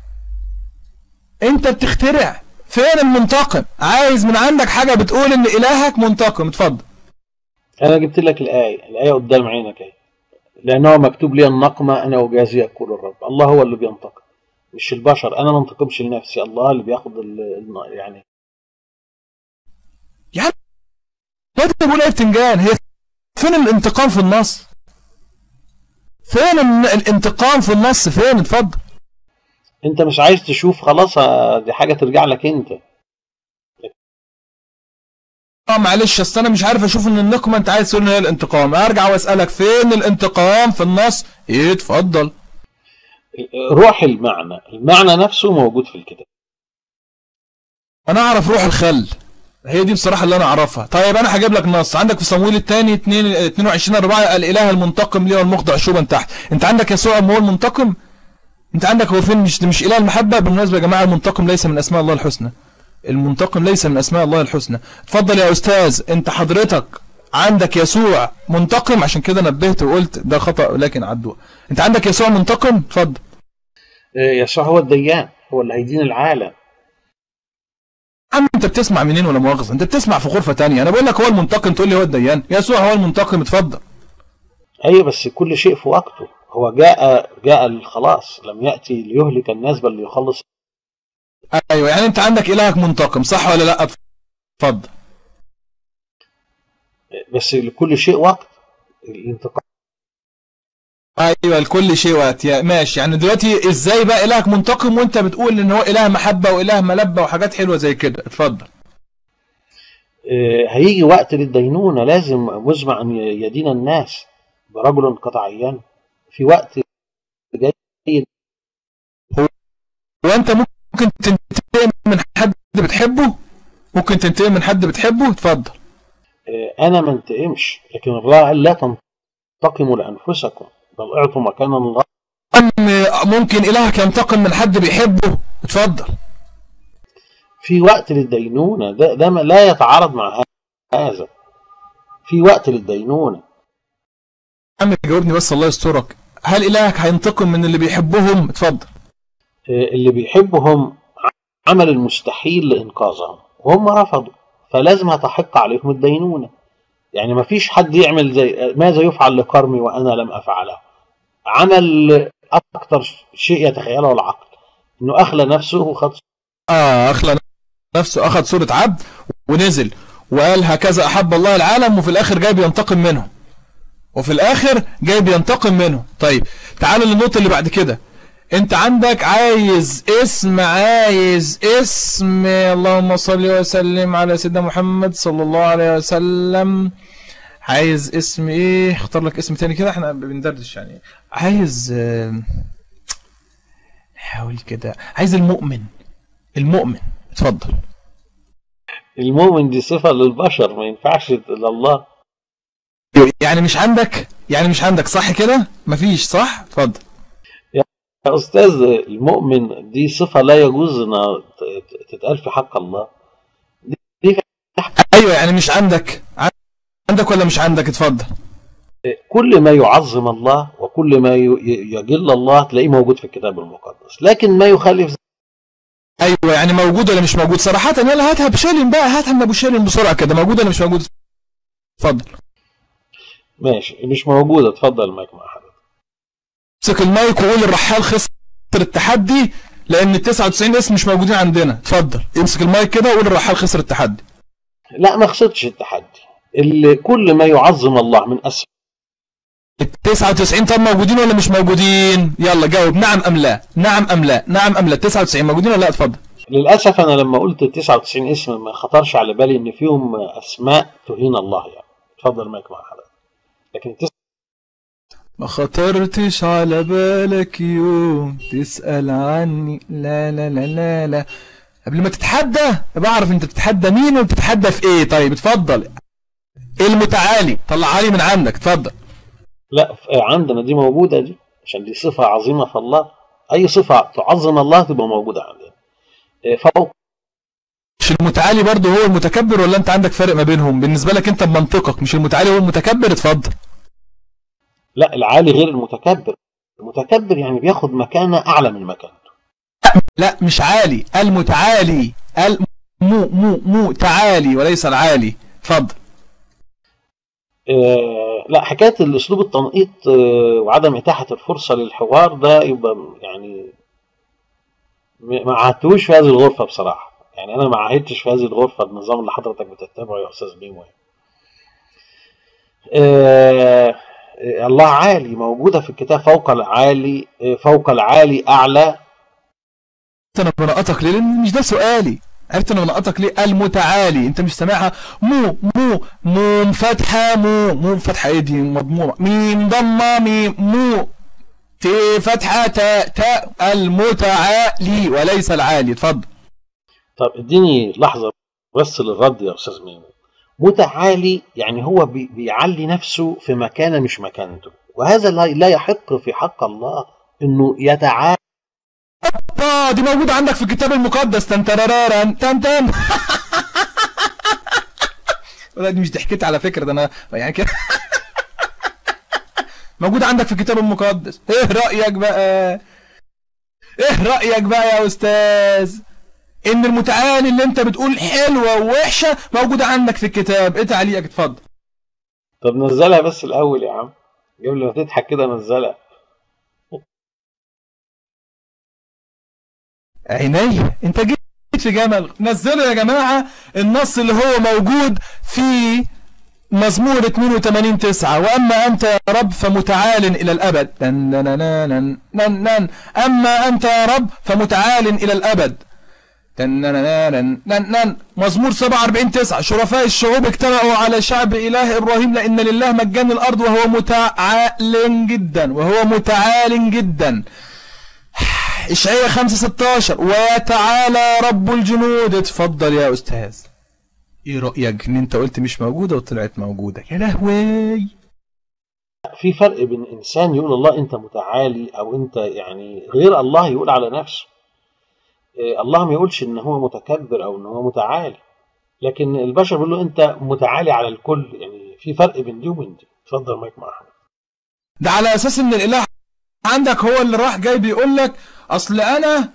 انت بتخترع فين المنتقم عايز من عندك حاجة بتقول ان الهك منتقم اتفضل أنا جبت لك الآية الآية قدام عينك أهي لأنه مكتوب لي النقمة أنا أجازي يقول الرب الله هو اللي بينتقم مش البشر أنا ما انتقمش لنفسي الله اللي بياخد ال- ال- يعني يعني لا تقول ايه بتنجان هي فين الانتقام في النص فين ال- الانتقام في النص فين اتفضل أنت مش عايز تشوف خلاص آه، دي حاجة ترجع لك أنت اه معلش اصل انا مش عارف اشوف ان النقمه انت عايز تقول ان هي الانتقام ارجع واسالك فين الانتقام في النص ايه اتفضل روح المعنى المعنى نفسه موجود في الكتاب انا اعرف روح الخل هي دي بصراحه اللي انا اعرفها طيب انا هجيب لك نص عندك في صمويل الثاني 2 22 4 الاله المنتقم لي والمخضع شوبا تحت انت عندك يسوع ما هو المنتقم انت عندك هو فين مش مش اله المحبه بالمناسبه يا جماعه المنتقم ليس من اسماء الله الحسنى المنتقم ليس من اسماء الله الحسنى اتفضل يا استاذ انت حضرتك عندك يسوع منتقم عشان كده نبهت وقلت ده خطأ لكن عدوه انت عندك يسوع منتقم اتفضل آه، يسوع هو الديان هو اللي هيدين العالم عم انت بتسمع منين ولا مؤاخذة انت بتسمع في غرفة تانية انا بقول لك هو المنتقم تقول لي هو الديان يسوع هو المنتقم اتفضل ايوه بس كل شيء في وقته هو جاء جاء للخلاص لم ياتي ليهلك الناس بل ليخلص ايوه يعني انت عندك الهك منتقم صح ولا لا اتفضل بس لكل شيء وقت الانتقام ايوه لكل شيء وقت يا ماشي يعني دلوقتي ازاي بقى الهك منتقم وانت بتقول ان هو اله محبه واله ملبه وحاجات حلوه زي كده اتفضل آه، هيجي وقت للدينونة لازم مزمع أن يدين الناس برجل قطع عيان في وقت جاي وانت ممكن تنتقم من حد بتحبه ممكن تنتقم من حد بتحبه اتفضل آه، أنا ما انتقمش لكن الله قال لا تنتقموا لأنفسكم بل اعطوا مكانا الله أم ممكن الهك ينتقم من حد بيحبه اتفضل في وقت للدينونة ده, ده ما- لا يتعارض مع هذا في وقت للدينونة يا عم جاوبني بس الله يسترك هل الهك هينتقم من اللي بيحبهم اتفضل آه، اللي بيحبهم عمل المستحيل لإنقاذهم وهم رفضوا فلازم هتحق عليهم الدينونة يعني ما فيش حد يعمل زي ماذا يفعل لكرمي وأنا لم أفعله عمل أكتر شيء يتخيله العقل إنه أخلى نفسه وخد اه اخلى نفسه اخذ صورة عبد ونزل وقال هكذا احب الله العالم وفي الاخر جاي بينتقم منه وفي الاخر جاي بينتقم منه طيب تعالوا للنقطة اللي بعد كده انت عندك عايز اسم عايز اسم اللهم صل وسلم على سيدنا محمد صلى الله عليه وسلم عايز اسم ايه اختار لك اسم تاني كده احنا بندردش يعني عايز آه، حاول كده عايز المؤمن المؤمن اتفضل المؤمن دي صفة للبشر ما ينفعش لله يعني مش عندك يعني مش عندك صح كده مفيش صح اتفضل يا أستاذ المؤمن دي صفة لا يجوز إنها ت- ت- تتقال في حق الله ايوه يعني مش عندك عندك ولا مش عندك اتفضل كل ما يعظم الله وكل ما ي- ي- يجل الله تلاقيه موجود في الكتاب المقدس لكن ما يخالف ايوه يعني موجود ولا مش موجود صراحه يلا هاتها بشيلين بقى هاتها من ابو شيلين بسرعه كده موجود ولا مش موجود اتفضل ماشي مش موجودة اتفضل المايك مع حضرتك امسك المايك وقول الرحال خسر التحدي لان ال 99 اسم مش موجودين عندنا اتفضل امسك المايك كده وقول الرحال خسر التحدي لا ما خسرتش التحدي اللي كل ما يعظم الله من أسماء ال 99 طب موجودين ولا مش موجودين يلا جاوب نعم ام لا نعم ام لا نعم ام لا 99 موجودين ولا لا اتفضل للأسف أنا لما قلت 99 اسم ما خطرش على بالي إن فيهم أسماء تهين الله يعني اتفضل المايك مع حضرتك لكن التس- ما خطرتش على بالك يوم تسأل عني لا لا لا لا لا قبل ما تتحدى بعرف انت بتتحدى مين وبتتحدى في ايه طيب اتفضل ايه المتعالي طلعها لي من عندك اتفضل لا ف- عندنا دي موجودة دي عشان دي صفة عظيمة في الله أي صفة تعظم الله تبقى موجودة عندنا إيه، فوق مش المتعالي برضه هو المتكبر ولا انت عندك فرق ما بينهم بالنسبة لك انت بمنطقك مش المتعالي هو المتكبر اتفضل لا العالي غير المتكبر المتكبر يعني بياخد مكانة أعلى من مكانته لا مش عالي المتعالي الم مو مو مو تعالي وليس العالي اتفضل آه، لا حكاية الأسلوب التنقيط آه، وعدم إتاحة الفرصة للحوار ده يبقى يعني م- ما عهدتوش في هذه الغرفة بصراحة يعني أنا ما عهدتش في هذه الغرفة النظام اللي حضرتك بتتبعه يا أستاذ بيمو يعني. آه، آه، الله عالي موجودة في الكتاب فوق العالي آه، فوق العالي أعلى انا بنقطك ليه لان مش ده سؤالي عرفت انا بنقطك ليه المتعالي انت مش سامعها مو مو مو فتحه مو مو فتحه ايه دي مضمومه ميم ضمه ميم مو تي فتحه تاء تاء المتعالي وليس العالي اتفضل طب اديني لحظة بس للرد يا أستاذ ميمو متعالي يعني هو بي- بيعلي نفسه في مكانة مش مكانته وهذا لا لا يحق في حق الله انه يتعالى اه دي موجوده عندك في الكتاب المقدس تن ترارارن تن تن لا دي مش ضحكتي على فكره ده انا يعني كده موجود عندك في الكتاب المقدس ايه رايك بقى ايه رايك بقى يا استاذ ان المتعالي اللي انت بتقول حلوه ووحشه موجوده عندك في الكتاب ايه تعليقك اتفضل طب نزلها بس الاول يا عم قبل ما تضحك كده نزلها عيني انت جيت في جمل نزلوا يا جماعة النص اللي هو موجود في مزمور 82 9 واما انت يا رب فمتعال الى الابد نن نن نن نن نن اما انت يا رب فمتعال الى الابد نن نن نن نن نن مزمور 47 9 شرفاء الشعوب اجتمعوا على شعب اله ابراهيم لان لله مجان الارض وهو متعال جدا وهو متعال جدا إشعياء 5 16 وتعالى رب الجنود اتفضل يا أستاذ إيه رأيك إن أنت قلت مش موجودة وطلعت موجودة يا لهوي في فرق بين انسان يقول الله انت متعالي او انت يعني غير الله يقول على نفسه إيه، الله ما يقولش ان هو متكبر او ان هو متعالي لكن البشر بيقول له انت متعالي على الكل يعني في فرق بين دي وبين دي اتفضل مايك مع احمد ده على أساس إن الإله عندك هو اللي راح جاي بيقول لك أصل أنا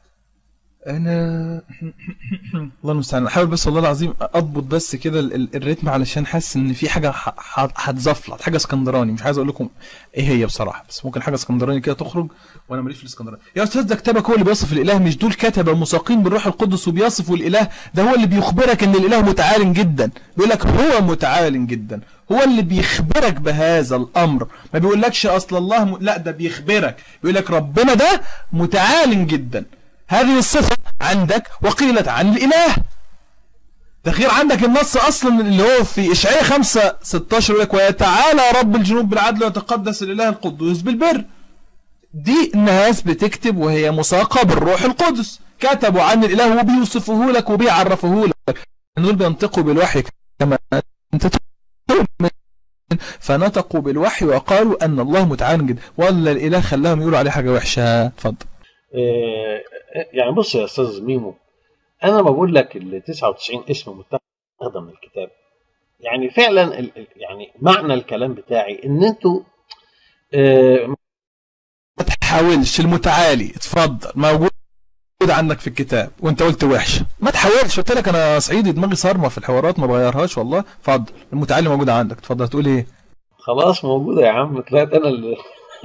أنا الله المستعان أحاول بس والله العظيم أضبط بس كده ال- ال- الريتم علشان حاسس إن في حاجة ح- ح- هتزفلط حاجة اسكندراني مش عايز أقول لكم إيه هي بصراحة بس ممكن حاجة اسكندراني كده تخرج وأنا ماليش في الاسكندراني يا أستاذ ده كتابك هو اللي بيصف الإله مش دول كتبة مساقين بالروح القدس وبيصفوا الإله ده هو اللي بيخبرك إن الإله متعال جدا بيقول لك هو متعال جدا هو اللي بيخبرك بهذا الامر ما بيقولكش اصل الله م... لا ده بيخبرك بيقول لك ربنا ده متعال جدا هذه الصفه عندك وقيلت عن الاله ده غير عندك النص اصلا اللي هو في اشعياء 5 16 يقول لك ويتعالى رب الجنوب بالعدل ويتقدس الاله القدوس بالبر دي الناس بتكتب وهي مساقه بالروح القدس كتبوا عن الاله وبيوصفوه لك وبيعرفوه لك دول بينطقوا بالوحي كما انت تؤمن فنطقوا بالوحي وقالوا ان الله متعال جدا ولا الاله خلاهم يقولوا عليه حاجه وحشه اتفضل إيه، يعني بص يا استاذ ميمو انا بقول لك ال 99 اسم متاخده من الكتاب يعني فعلا ال- ال- يعني معنى الكلام بتاعي ان انتوا آه، ما تحاولش المتعالي اتفضل موجود عندك في الكتاب وانت قلت وحش ما تحاولش قلت لك انا صعيدي دماغي صارمه في الحوارات ما بغيرهاش والله اتفضل المتعالي موجود عندك اتفضل تقول ايه خلاص موجوده يا عم طلعت انا اللي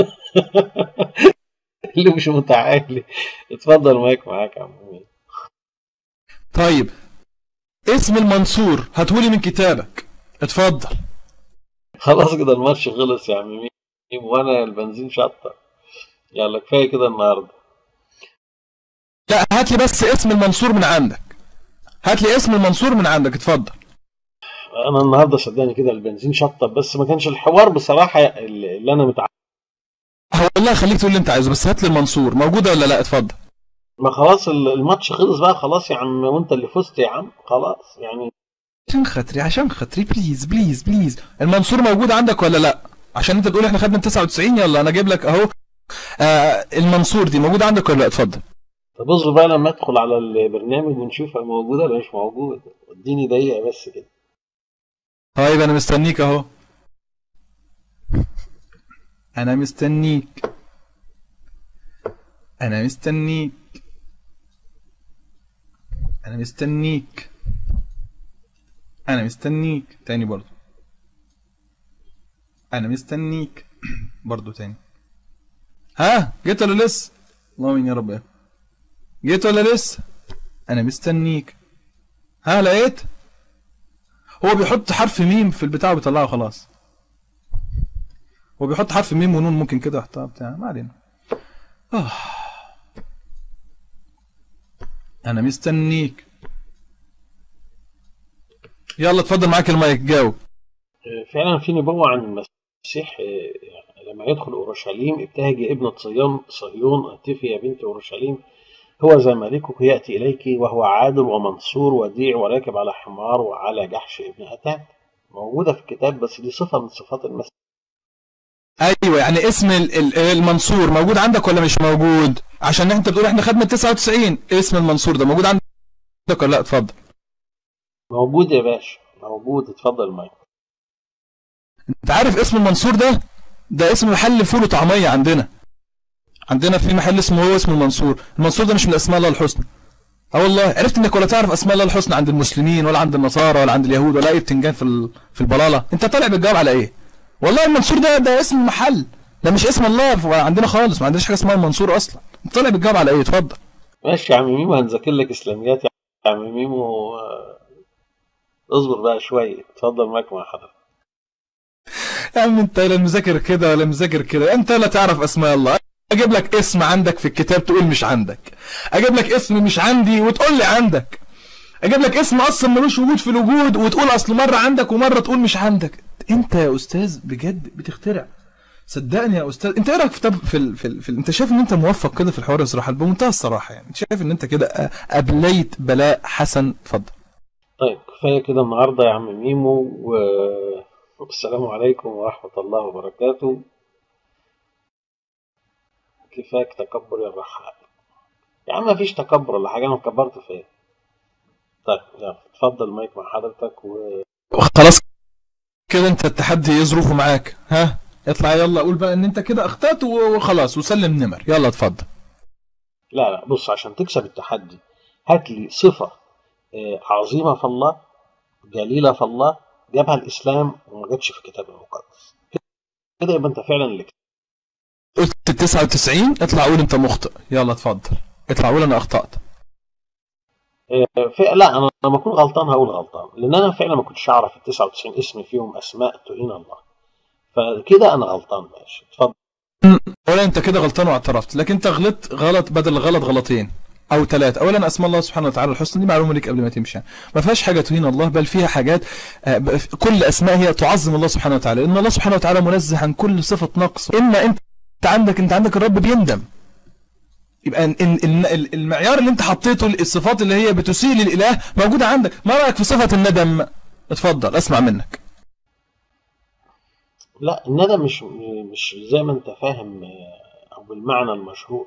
اللي مش متعالي اتفضل مايك معاك يا عم مين. طيب اسم المنصور هاتولي من كتابك اتفضل خلاص كده الماتش خلص يا عم مين وانا البنزين شطه يلا كفايه كده النهارده لا هات لي بس اسم المنصور من عندك هات لي اسم المنصور من عندك اتفضل انا النهارده صدقني كده البنزين شطب بس ما كانش الحوار بصراحه اللي انا متع... هو والله خليك تقول اللي انت عايزه بس هات لي المنصور موجوده ولا لا اتفضل ما خلاص ال- الماتش خلص بقى خلاص يا عم وانت اللي فزت يا عم خلاص يعني عشان خاطري عشان خاطري بليز بليز بليز المنصور موجود عندك ولا لا عشان انت تقول احنا خدنا 99 يلا انا اجيب لك اهو آه المنصور دي موجود عندك ولا لا اتفضل طب اصبر بقى لما ادخل على البرنامج ونشوفها موجوده ولا مش موجود اديني دقيقه بس كده طيب انا مستنيك اهو انا مستنيك انا مستنيك انا مستنيك انا مستنيك تاني برضو انا مستنيك برضو تاني ها جيت ولا لسه اللهم يا رب جيت ولا لسه انا مستنيك ها لقيت هو بيحط حرف ميم في البتاع وبيطلعه خلاص هو بيحط حرف ميم ونون ممكن كده يحطها بتاع ما علينا آه. انا مستنيك يلا اتفضل معاك المايك جاوب آه، فعلا في نبوه عن المسيح آه، لما يدخل اورشليم ابتهجي ابنه صيون صهيون اتفي يا بنت اورشليم هو ذا ملكك ياتي اليك وهو عادل ومنصور وديع وراكب على حمار وعلى جحش ابن اتان موجوده في الكتاب بس دي صفه من صفات المسيح ايوه يعني اسم ال- ال- المنصور موجود عندك ولا مش موجود عشان انت بتقول احنا خدنا 99 اسم المنصور ده موجود عندك ولا لا اتفضل موجود يا باشا موجود اتفضل المايك انت عارف اسم المنصور ده ده اسم محل فول وطعميه عندنا عندنا في محل اسمه هو اسمه المنصور المنصور ده مش من اسماء الله الحسنى اه والله عرفت انك ولا تعرف اسماء الله الحسنى عند المسلمين ولا عند النصارى ولا عند اليهود ولا اي بتنجان في ال- في البلاله انت طالع بتجاوب على ايه والله المنصور ده ده اسم محل ده مش اسم الله ف- عندنا خالص ما عندناش حاجه اسمها المنصور اصلا انت طالع بتجاوب على ايه اتفضل ماشي يا عم ميمو هنذاكر لك اسلاميات يا عم ميمو آه، اصبر بقى شويه اتفضل معاك مع حضرتك يا عم انت لا مذاكر كده ولا مذاكر كده انت لا تعرف اسماء الله اجيب لك اسم عندك في الكتاب تقول مش عندك اجيب لك اسم مش عندي وتقول لي عندك اجيب لك اسم اصلا ملوش وجود في الوجود وتقول اصل مره عندك ومره تقول مش عندك انت يا استاذ بجد بتخترع صدقني يا استاذ انت ايه رايك في, طب في, ال... في, ال... في ال... انت شايف ان انت موفق كده في الحوار الصراحه بمنتهى الصراحه يعني انت شايف ان انت كده أ- ابليت بلاء حسن اتفضل طيب كفايه كده النهارده يا عم ميمو والسلام عليكم ورحمه الله وبركاته كفاك تكبر يا الرحال يا عم مفيش تكبر ولا حاجه انا كبرت في ايه طيب يلا اتفضل المايك مع حضرتك و خلاص كده انت التحدي يظروفه معاك ها اطلع يلا قول بقى ان انت كده اخطأت وخلاص وسلم نمر يلا اتفضل لا لا بص عشان تكسب التحدي هات لي صفة آه، عظيمة في الله جليلة في الله جابها الإسلام وما جاتش في الكتاب المقدس كده يبقى أنت فعلا اللي قلت 99 اطلع قول انت مخطئ يلا اتفضل اطلع قول انا اخطأت آه، في لا أنا لما أكون غلطان هقول غلطان لأن أنا فعلا ما كنتش أعرف ال 99 اسم فيهم أسماء تهين الله فكده أنا غلطان ماشي اتفضل اولا انت كده غلطان واعترفت لكن انت غلطت غلط بدل الغلط غلطين او ثلاثة اولا اسماء الله سبحانه وتعالى الحسنى دي معلومه ليك قبل ما تمشي ما فيهاش حاجه تهين الله بل فيها حاجات آه، ب- كل اسماء هي تعظم الله سبحانه وتعالى ان الله سبحانه وتعالى منزه عن كل صفه نقص ان انت انت عندك انت عندك الرب بيندم يبقى إن إن إن ال- المعيار اللي انت حطيته الصفات اللي هي بتسيء للاله موجوده عندك ما رايك في صفه الندم اتفضل اسمع منك لا الندم مش مش زي ما أنت فاهم آه، أو بالمعنى المشهور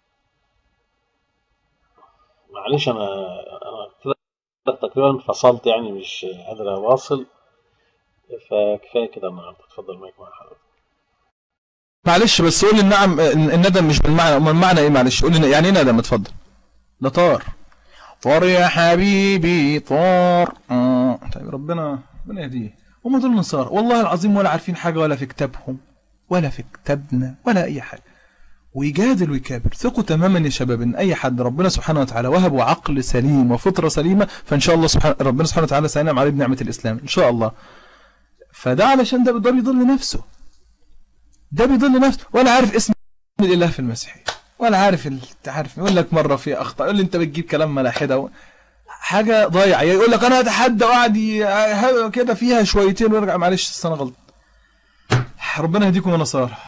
معلش أنا أنا كده تقريبا فصلت يعني مش قادر أواصل فكفاية كده النهاردة اتفضل مايك مع حضرتك معلش بس قول لي النعم الندم مش بالمعنى امال المعنى ايه معلش قول لي يعني ايه ندم اتفضل ده طار طار يا حبيبي طار آه. طيب ربنا ربنا يهديه هم دول النصارى والله العظيم ولا عارفين حاجه ولا في كتابهم ولا في كتابنا ولا اي حاجه ويجادل ويكابر ثقوا تماما يا شباب ان اي حد ربنا سبحانه وتعالى وهبه عقل سليم وفطره سليمه فان شاء الله سبحانه ربنا سبحانه وتعالى سينعم عليه بنعمه الاسلام ان شاء الله فده علشان ده ده بيضل نفسه ده بيضل نفسه ولا عارف اسم الاله في المسيحيه ولا عارف ال- انت عارف يقول لك مره في اخطاء يقول لي انت بتجيب كلام ملاحده و... حاجه ضايعه يقول لك انا اتحدى وقعد ي- ه- كده فيها شويتين ويرجع معلش أصل انا غلط ربنا يهديكم يا نصارى